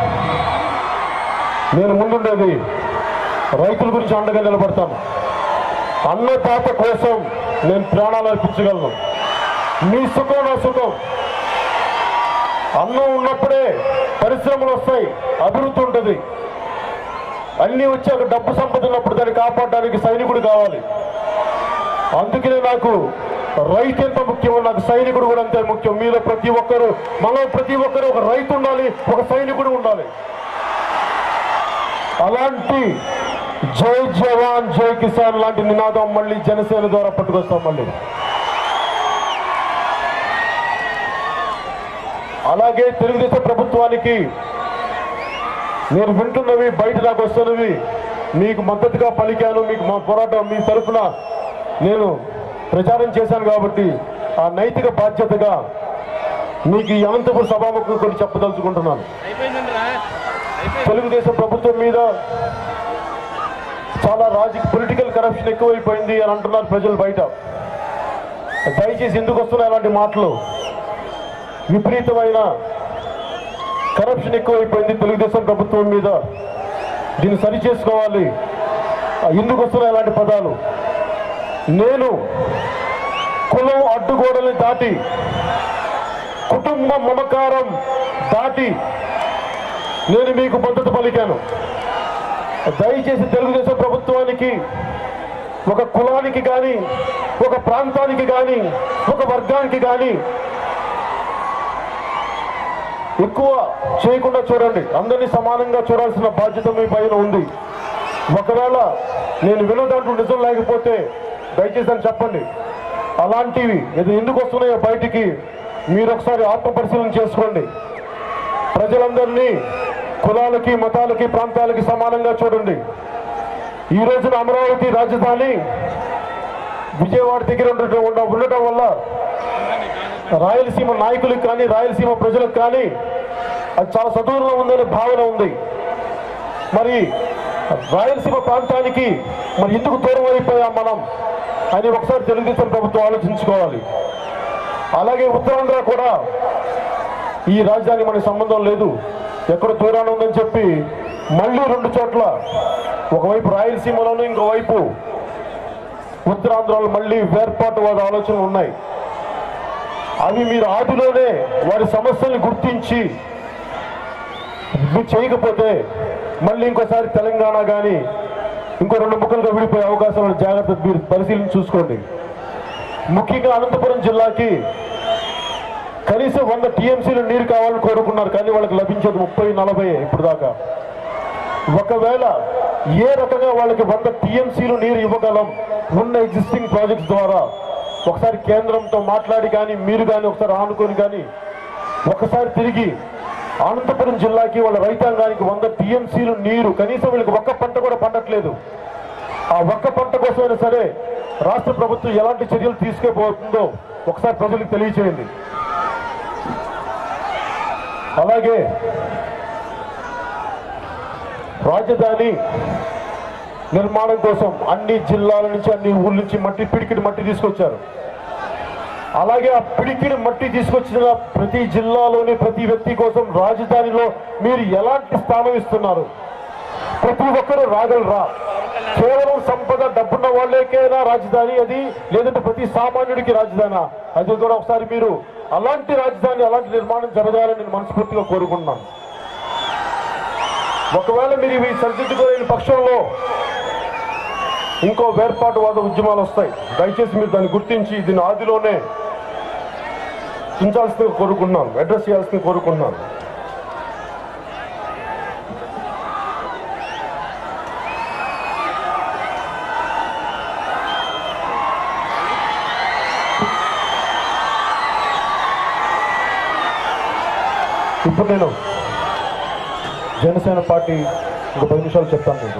నేను ముందుండేది రైతుల గురించి అండగా నిలబడతాను అన్నదాత కోసం నేను ప్రాణాలు అర్పించగలను మీ సుఖం నా సుఖం అన్నం ఉన్నప్పుడే పరిశ్రమలు వస్తాయి అభివృద్ధి ఉంటుంది అన్నీ వచ్చాక డబ్బు సంపద ఉన్నప్పుడు దాన్ని కాపాడడానికి సైనికుడు కావాలి అందుకనే నాకు రైతు ఎంత ముఖ్యమో నాకు సైనికుడు కూడా అంతే ముఖ్యం మీలో ప్రతి ఒక్కరు మనలో ప్రతి ఒక్కరు ఒక రైతు ఉండాలి ఒక సైనికుడు ఉండాలి అలాంటి జై జవాన్ జై కిసాన్ లాంటి నినాదం మళ్ళీ జనసేన ద్వారా పట్టుకొస్తాం మళ్ళీ అలాగే తెలుగుదేశం ప్రభుత్వానికి నేను వింటున్నవి బయట నాకు వస్తున్నవి మీకు మద్దతుగా పలికాను మీకు మా పోరాటం మీ తరఫున నేను ప్రచారం చేశాను కాబట్టి ఆ నైతిక బాధ్యతగా మీకు ఈ అనంతపురం సభాముఖం కొన్ని చెప్పదలుచుకుంటున్నాను అయిపోయిందండి రా అయిపోయింది తెలుగుదేశం ప్రభుత్వం మీద చాలా రాజకీయ పొలిటికల్ కరప్షన్ ఎక్కువైపోయింది అని అంటున్నారు ప్రజలు బయట దయచేసి ఎందుకు వస్తున్నాయి అలాంటి మాటలు విపరీతమైన కరప్షన్ ఎక్కువైపోయింది తెలుగుదేశం ప్రభుత్వం మీద దీన్ని సరి చేసుకోవాలి ఆ, ఎందుకు వస్తున్నాయి అలాంటి పదాలు నేను కులం అడ్డుగోడల్ని దాటి కుటుంబ మమకారం దాటి నేను మీకు మద్దతు పలికాను దయచేసి తెలుగుదేశం ప్రభుత్వానికి ఒక కులానికి కానీ ఒక ప్రాంతానికి కానీ ఒక వర్గానికి కానీ ఎక్కువ చేయకుండా చూడండి అందరినీ సమానంగా చూడాల్సిన బాధ్యత మీ పైన ఉంది ఒకవేళ నేను వినదాంట్లో నిజం లేకపోతే దయచేసి అని చెప్పండి అలాంటివి ఇది ఎందుకు వస్తున్నాయో బయటికి మీరు ఒకసారి ఆత్మ పరిశీలన చేసుకోండి ప్రజలందరినీ కులాలకి మతాలకి ప్రాంతాలకి సమానంగా చూడండి ఈ రోజున అమరావతి రాజధాని విజయవాడ దగ్గర ఉండటం ఉండ- ఉండటం వల్ల రాయలసీమ నాయకులకు కానీ రాయలసీమ ప్రజలకు కానీ అది చాలా సదూరంలో ఉందనే భావన ఉంది మరి రాయలసీమ ప్రాంతానికి మరి ఎందుకు దూరం అయిపోయాం మనం అని ఒకసారి తెలుగుదేశం ప్రభుత్వం ఆలోచించుకోవాలి అలాగే ఉత్తరాంధ్ర కూడా ఈ రాజధాని మనకి సంబంధం లేదు ఎక్కడ దూరాన ఉందని చెప్పి మళ్ళీ రెండు చోట్ల ఒకవైపు రాయలసీమలోను ఇంకోవైపు ఉత్తరాంధ్రలో మళ్ళీ వేర్పాటువాద ఆలోచనలు ఉన్నాయి అవి మీరు ఆదిలోనే వారి సమస్యల్ని గుర్తించి మీరు చేయకపోతే మళ్ళీ ఇంకోసారి తెలంగాణ కానీ ఇంకో రెండు ముక్కలుగా విడిపోయే అవకాశాలను జాగ్రత్త మీరు పరిశీలించి చూసుకోండి ముఖ్యంగా అనంతపురం జిల్లాకి కనీసం వంద టీఎంసీలు నీరు కావాలని కోరుకున్నారు కానీ వాళ్ళకి లభించేది ముప్పై నలభై ఇప్పుడు దాకా ఒకవేళ ఏ రకంగా వాళ్ళకి వంద టీఎంసీలు నీరు ఇవ్వగలం ఉన్న ఎగ్జిస్టింగ్ ప్రాజెక్ట్స్ ద్వారా ఒకసారి కేంద్రంతో మాట్లాడి కానీ మీరు కానీ ఒకసారి ఆనుకొని కానీ ఒకసారి తిరిగి అనంతపురం జిల్లాకి వాళ్ళ రైతాంగానికి వంద టీఎంసీలు నీరు కనీసం వీళ్ళకి ఒక్క పంట కూడా పండట్లేదు ఆ ఒక్క పంట కోసమైనా సరే రాష్ట్ర ప్రభుత్వం ఎలాంటి చర్యలు తీసుకోబోతుందో ఒకసారి ప్రజలకు తెలియచేయండి అలాగే రాజధాని నిర్మాణం కోసం అన్ని జిల్లాల నుంచి అన్ని ఊళ్ళ నుంచి మట్టి పిడికిడి మట్టి తీసుకొచ్చారు అలాగే ఆ పిడికిడి మట్టి తీసుకొచ్చిన ప్రతి జిల్లాలోని ప్రతి వ్యక్తి కోసం రాజధానిలో మీరు ఎలాంటి స్థానం ఇస్తున్నారు ప్రతి ఒక్కరూ రాగలరా కేవలం సంపద డబ్బున్న వాళ్ళకేనా రాజధాని అది లేదంటే ప్రతి సామాన్యుడికి రాజధాని అది కూడా ఒకసారి మీరు అలాంటి రాజధాని అలాంటి నిర్మాణం జరగాలని నేను మనస్ఫూర్తిగా కోరుకుంటున్నాను ఒకవేళ మీరు ఇవి సరిదిద్దుకోలేని పక్షంలో ఇంకో వేర్పాటువాద ఉద్యమాలు వస్తాయి దయచేసి మీరు దాన్ని గుర్తించి దీని ఆదిలోనే ఉంచాల్సిందిగా కోరుకుంటున్నాను అడ్రస్ చేయాల్సింది కోరుకుంటున్నాను ఇప్పుడు నేను జనసేన పార్టీ ఒక పది నిమిషాలు చెప్తాను మీకు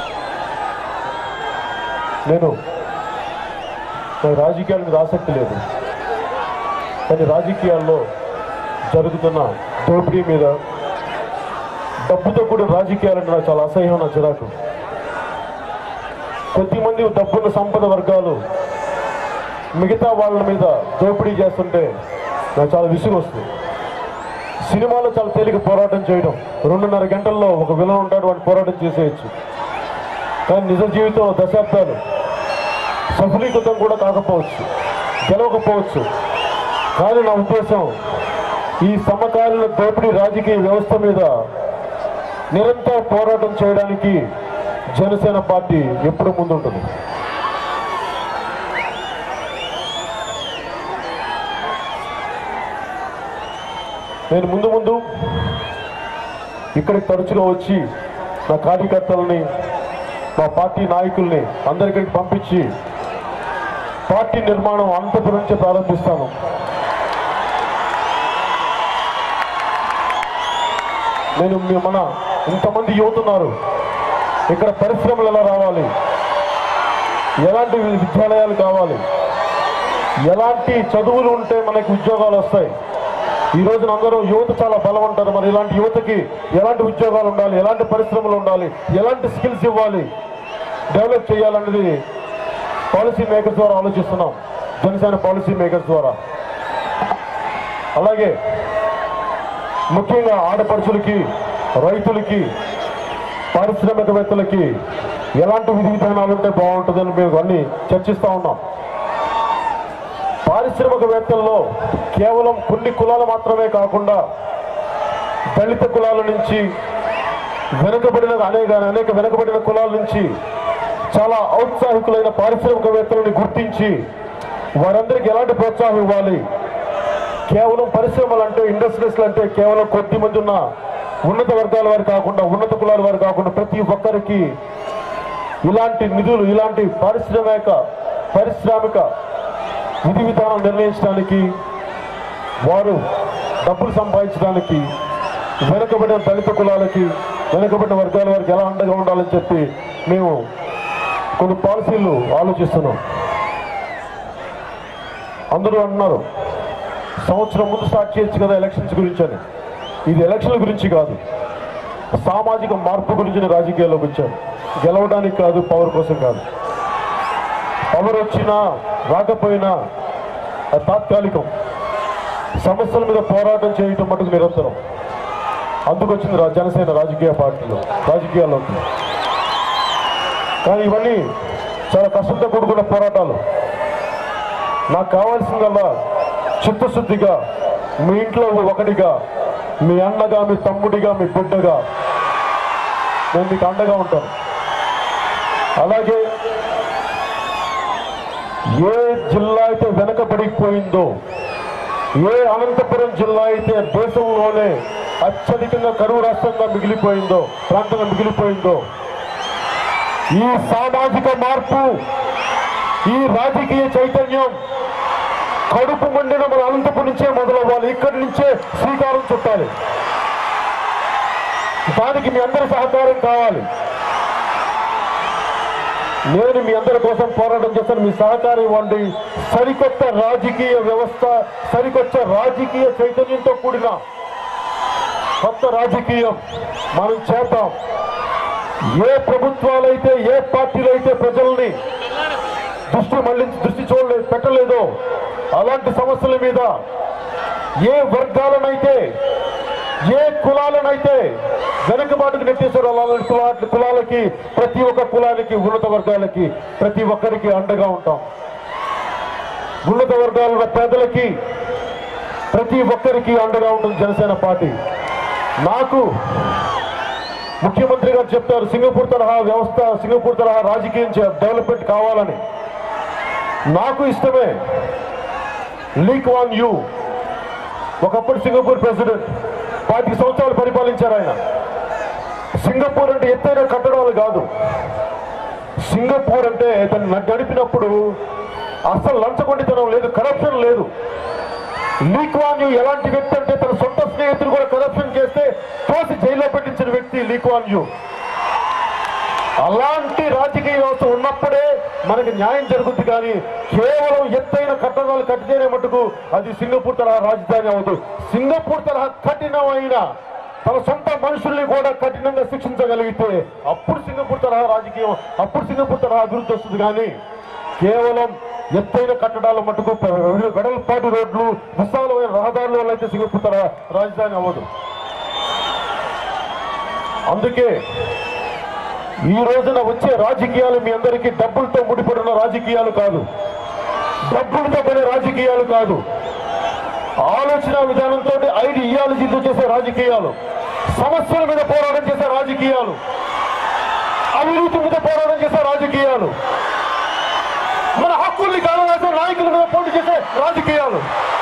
నేను నాకు రాజకీయాల మీద ఆసక్తి లేదు కానీ రాజకీయాల్లో జరుగుతున్న దోపిడీ మీద డబ్బుతో కూడిన రాజకీయాలంటే నాకు చాలా అసహ్యం నా చిరాకు కొద్దిమంది డబ్బున్న సంపద వర్గాలు మిగతా వాళ్ళ మీద దోపిడీ చేస్తుంటే నాకు చాలా విసుగు వస్తుంది సినిమాలో చాలా తేలిక పోరాటం చేయడం రెండున్నర గంటల్లో ఒక విలన్ ఉంటాడు వాడిని పోరాటం చేసేయచ్చు కానీ నిజ జీవితంలో దశాబ్దాలు సఫలీకృతం కూడా కాకపోవచ్చు గెలవకపోవచ్చు కానీ నా ఉద్దేశం ఈ సమకాలీన దోపిడీ రాజకీయ వ్యవస్థ మీద నిరంతర పోరాటం చేయడానికి జనసేన పార్టీ ఎప్పుడు ముందుంటుంది నేను ముందు ముందు ఇక్కడికి తరచుగా వచ్చి నా కార్యకర్తలని మా పార్టీ నాయకుల్ని అందరికీ పంపించి పార్టీ నిర్మాణం అనంతపురం నుంచి ప్రారంభిస్తాను నేను మీ- మన ఇంతమంది యువత ఉన్నారు ఇక్కడ పరిశ్రమలు ఎలా రావాలి ఎలాంటి విద్యాలయాలు కావాలి ఎలాంటి చదువులు ఉంటే మనకి ఉద్యోగాలు వస్తాయి ఈ రోజున అందరూ యువత చాలా బలం ఉంటారు మరి ఇలాంటి యువతకి ఎలాంటి ఉద్యోగాలు ఉండాలి ఎలాంటి పరిశ్రమలు ఉండాలి ఎలాంటి స్కిల్స్ ఇవ్వాలి డెవలప్ చేయాలన్నది పాలసీ మేకర్స్ ద్వారా ఆలోచిస్తున్నాం జనసేన పాలసీ మేకర్స్ ద్వారా అలాగే ముఖ్యంగా ఆడపడుచులకి రైతులకి పారిశ్రామికవేత్తలకి ఎలాంటి విధి విధానాలు ఉంటే బాగుంటుందని మేము అన్ని చర్చిస్తూ ఉన్నాం పారిశ్రామికవేత్తల్లో కేవలం కొన్ని కులాలు మాత్రమే కాకుండా దళిత కులాల నుంచి వెనుకబడిన అనేక అనేక వెనుకబడిన కులాల నుంచి చాలా ఔత్సాహికులైన పారిశ్రామికవేత్తలను గుర్తించి వారందరికీ ఎలాంటి ప్రోత్సాహం ఇవ్వాలి కేవలం పరిశ్రమలు అంటే ఇండస్ట్రీస్ అంటే కేవలం కొద్ది మంది ఉన్న ఉన్నత వర్గాల వారు కాకుండా ఉన్నత కులాల వారు కాకుండా ప్రతి ఒక్కరికి ఇలాంటి నిధులు ఇలాంటి పారిశ్రామిక పారిశ్రామిక విధి విధానం నిర్ణయించడానికి వారు డబ్బులు సంపాదించడానికి వెనుకబడిన దళిత కులాలకి వెనుకబడిన వర్గాల వారికి ఎలా అండగా ఉండాలని చెప్పి మేము కొన్ని పాలసీలు ఆలోచిస్తున్నాం అందరూ అంటున్నారు సంవత్సరం ముందు స్టార్ట్ చేయొచ్చు కదా ఎలక్షన్స్ గురించి అని ఇది ఎలక్షన్ల గురించి కాదు సామాజిక మార్పు గురించి నేను రాజకీయాల్లోకి వచ్చాను గెలవడానికి కాదు పవర్ కోసం కాదు పవర్ వచ్చినా రాకపోయినా అది తాత్కాలికం సమస్యల మీద పోరాటం చేయటం మటుకు నిరంతరం అందుకు వచ్చింది రా- జనసేన రాజకీయ పార్టీలో రాజకీయాల్లోకి కానీ ఇవన్నీ చాలా కష్టంతో కూడుకున్న పోరాటాలు నాకు కావాల్సిందల్లా చిత్తశుద్ధిగా మీ ఇంట్లో ఒకటిగా మీ అన్నగా మీ తమ్ముడిగా మీ బిడ్డగా నేను మీకు అండగా ఉంటాను అలాగే ఏ జిల్లా అయితే వెనకబడిపోయిందో ఏ అనంతపురం జిల్లా అయితే దేశంలోనే అత్యధికంగా కరువు రాష్ట్రంగా మిగిలిపోయిందో ప్రాంతంగా మిగిలిపోయిందో ఈ సామాజిక మార్పు ఈ రాజకీయ చైతన్యం కడుపు మండిన మన అనంతపురం నుంచే మొదలవ్వాలి ఇక్కడి నుంచే శ్రీకారం చుట్టాలి దానికి మీ అందరి సహకారం కావాలి నేను మీ అందరి కోసం పోరాటం చేస్తాను మీ సహకారం ఇవ్వండి సరికొత్త రాజకీయ వ్యవస్థ సరికొత్త రాజకీయ చైతన్యంతో కూడిన కొత్త రాజకీయం మనం చేద్దాం ఏ ప్రభుత్వాలైతే ఏ పార్టీలు అయితే ప్రజల్ని దృష్టి మళ్ళీ దృష్టి చూడలేదు పెట్టలేదో అలాంటి సమస్యల మీద ఏ వర్గాలనైతే ఏ కులాలనైతే వెనుకబాటుకు నెట్టేశారో అలాంటి కులా కులాలకి ప్రతి ఒక్క కులానికి ఉన్నత వర్గాలకి ప్రతి ఒక్కరికి అండగా ఉంటాం ఉన్నత వర్గాల పేదలకి ప్రతి ఒక్కరికి అండగా ఉంటుంది జనసేన పార్టీ నాకు ముఖ్యమంత్రి గారు చెప్తారు సింగపూర్ తరహా వ్యవస్థ సింగపూర్ తరహా రాజకీయం చే- డెవలప్మెంట్ కావాలని నాకు ఇష్టమే లీక్ వాన్ యూ ఒకప్పుడు సింగపూర్ ప్రెసిడెంట్ పాతిక సంవత్సరాలు పరిపాలించారు ఆయన సింగపూర్ అంటే ఎత్తైన కట్టడాలు కాదు సింగపూర్ అంటే దాన్ని నడిపినప్పుడు అసలు లంచగొండితనం లేదు కరప్షన్ లేదు లీక్వాన్ యూ ఎలాంటి వ్యక్తి అంటే తన సొంత స్నేహితులు కూడా కరప్షన్ చేస్తే తోసి జైల్లో పెట్టించిన వ్యక్తి లీక్వాన్ యూ అలాంటి రాజకీయ వ్యవస్థ ఉన్నప్పుడే మనకి న్యాయం జరుగుతుంది కానీ కేవలం ఎత్తైన కట్టడాలు కట్టితేనే మటుకు అది సింగపూర్ తరహా రాజధాని అవుతుంది సింగపూర్ తరహా కఠినమైన తన సొంత మనుషుల్ని కూడా కఠినంగా శిక్షించగలిగితే అప్పుడు సింగపూర్ తరహా రాజకీయం అప్పుడు సింగపూర్ తరహా అభివృద్ధి వస్తుంది కానీ కేవలం ఎత్తైన కట్టడాలు మటుకు వెడల్పాటి రోడ్లు విశాలమైన రహదారుల వల్ల అయితే సింగపూర్ తరహా రాజధాని అవ్వదు అందుకే ఈ రోజున వచ్చే రాజకీయాలు మీ అందరికీ డబ్బులతో ముడిపడిన రాజకీయాలు కాదు డబ్బులతో పడే రాజకీయాలు కాదు ఆలోచన విధానంతో ఐడియాలజీతో చేసే రాజకీయాలు సమస్యల మీద పోరాటం చేసే రాజకీయాలు అవినీతి మీద పోరాటం చేసే రాజకీయాలు మన హక్కుల్ని కాలరాసే నాయకుల మీద పోటీ చేసే రాజకీయాలు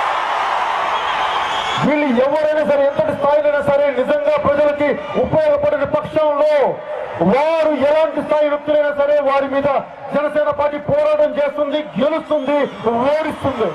వీళ్ళు ఎవరైనా సరే ఎంతటి స్థాయిలైనా సరే నిజంగా ప్రజలకి ఉపయోగపడిన పక్షంలో వారు ఎలాంటి స్థాయి వ్యక్తులైనా సరే వారి మీద జనసేన పార్టీ పోరాటం చేస్తుంది గెలుస్తుంది ఓడిస్తుంది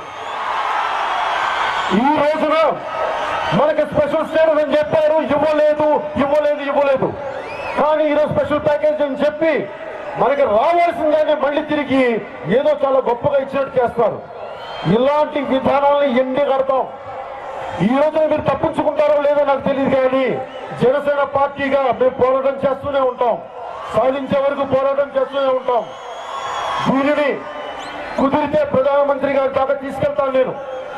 ఈ రోజున మనకి స్పెషల్ స్టేటస్ అని చెప్పారు ఇవ్వలేదు ఇవ్వలేదు ఇవ్వలేదు కానీ ఈరోజు స్పెషల్ ప్యాకేజ్ అని చెప్పి మనకి రావాల్సిందాన్ని మళ్ళీ తిరిగి ఏదో చాలా గొప్పగా ఇచ్చినట్టు చేస్తారు ఇలాంటి విధానాలను ఎన్ని కడతాం ఈ రోజున మీరు తప్పించుకుంటారో లేదో నాకు తెలియదు కానీ జనసేన పార్టీగా మేము పోరాటం చేస్తూనే ఉంటాం సాధించే వరకు పోరాటం చేస్తూనే ఉంటాం దీనిని కుదిరితే ప్రధానమంత్రి గారి దాకా తీసుకెళ్తాను నేను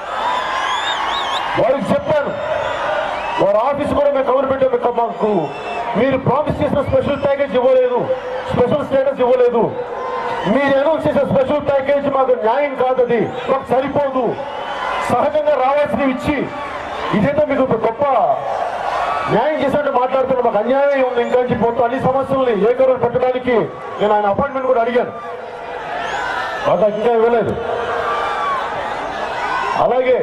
వారికి చెప్పాను వారి ఆఫీస్ కూడా మేము కవర్ పెట్టాము మాకు మీరు ప్రామిస్ చేసిన స్పెషల్ ప్యాకేజ్ ఇవ్వలేదు స్పెషల్ స్టేటస్ ఇవ్వలేదు మీరు అనౌన్స్ చేసిన స్పెషల్ ప్యాకేజ్ మాకు న్యాయం కాదు అది మాకు సరిపోదు సహజంగా రావాల్సినవి ఇచ్చి ఇదేదో మీకు ఒక గొప్ప న్యాయం చేసినట్టు మాట్లాడుతున్న మాకు అన్యాయం ఉంది ఇంకా అని చెప్పి మొత్తం అన్ని సమస్యల్ని ఏకరువు పెట్టడానికి నేను ఆయన అపాయింట్మెంట్ కూడా అడిగాను అది ఇంకా ఇవ్వలేదు అలాగే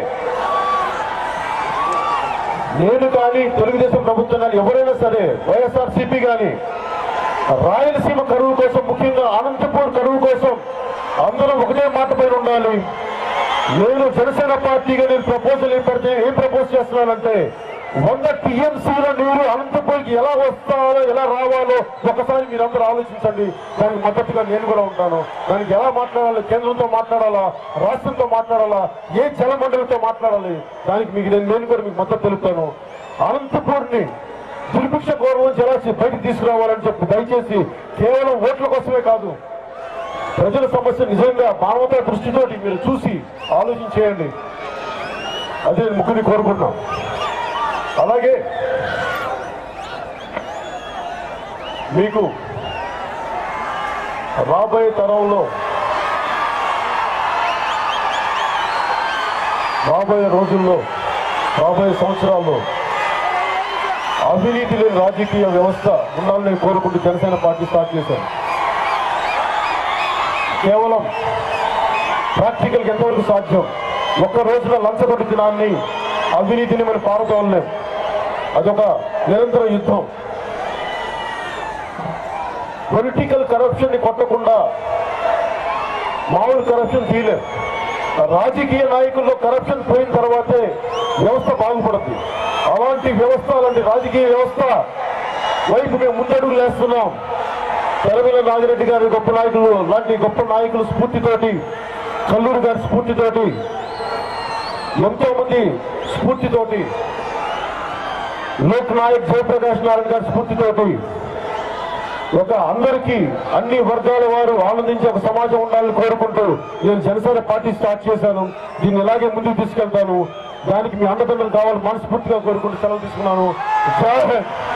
నేను కానీ తెలుగుదేశం ప్రభుత్వం కానీ ఎవరైనా సరే వైఎస్ఆర్ సిపి కానీ రాయలసీమ కరువు కోసం ముఖ్యంగా అనంతపూర్ కరువు కోసం అందరం ఒకటే మాట పైన ఉండాలి నేను జనసేన పార్టీగా నేను ప్రపోజల్ ఏం పెడితే ఏం ప్రపోజ్ చేస్తున్నానంటే వంద టీఎంసీల నీరు అనంతపూర్కి ఎలా వస్తాలో ఎలా రావాలో ఒకసారి మీరందరూ ఆలోచించండి దానికి మద్దతుగా నేను కూడా ఉంటాను దానికి ఎలా మాట్లాడాలి కేంద్రంతో మాట్లాడాలా రాష్ట్రంతో మాట్లాడాలా ఏ జలమండలితో మాట్లాడాలి దానికి మీకు నేను నేను కూడా మీకు మద్దతు తెలుపుతాను అనంతపూర్ని దుర్భిక్ష గౌరవం జలాసి బయటికి తీసుకురావాలని చెప్పి దయచేసి కేవలం ఓట్ల కోసమే కాదు ప్రజల సమస్య నిజంగా మానవతా దృష్టితోటి మీరు చూసి ఆలోచించేయండి అదే నేను ముగ్గురిని కోరుకుంటున్నాం అలాగే మీకు రాబోయే తరంలో రాబోయే రోజుల్లో రాబోయే సంవత్సరాల్లో అవినీతి లేని రాజకీయ వ్యవస్థ ఉండాలని నేను కోరుకుంటూ జనసేన పార్టీ స్టార్ట్ చేశాను కేవలం ప్రాక్టికల్ ఎంతవరకు సాధ్యం ఒక్క రోజున లంచగొట్టు దినాన్ని అవినీతిని మనం పారదోలలేం అదొక నిరంతర యుద్ధం పొలిటికల్ కరప్షన్ ని కొట్టకుండా మామూలు కరప్షన్ తీయలేం రాజకీయ నాయకుల్లో కరప్షన్ పోయిన తర్వాతే వ్యవస్థ బాగుపడుతుంది అలాంటి వ్యవస్థ అలాంటి రాజకీయ వ్యవస్థ వైపు మేము ముందడుగు లేస్తున్నాం తెరవేల నాగిరెడ్డి గారి గొప్ప నాయకులు లాంటి గొప్ప నాయకుల స్ఫూర్తితోటి కల్లూరు గారి స్ఫూర్తితోటి ఎంతో మంది స్ఫూర్తితోటి లోక్ నాయక్ జయప్రకాష్ నారాయణ గారి స్ఫూర్తితోటి ఒక అందరికీ అన్ని వర్గాల వారు ఆనందించే ఒక సమాజం ఉండాలని కోరుకుంటూ నేను జనసేన పార్టీ స్టార్ట్ చేశాను దీన్ని ఇలాగే ముందుకు తీసుకెళ్తాను దానికి మీ అండదండలు కావాలి మనస్ఫూర్తిగా కోరుకుంటూ సెలవు తీసుకున్నాను జై హింద్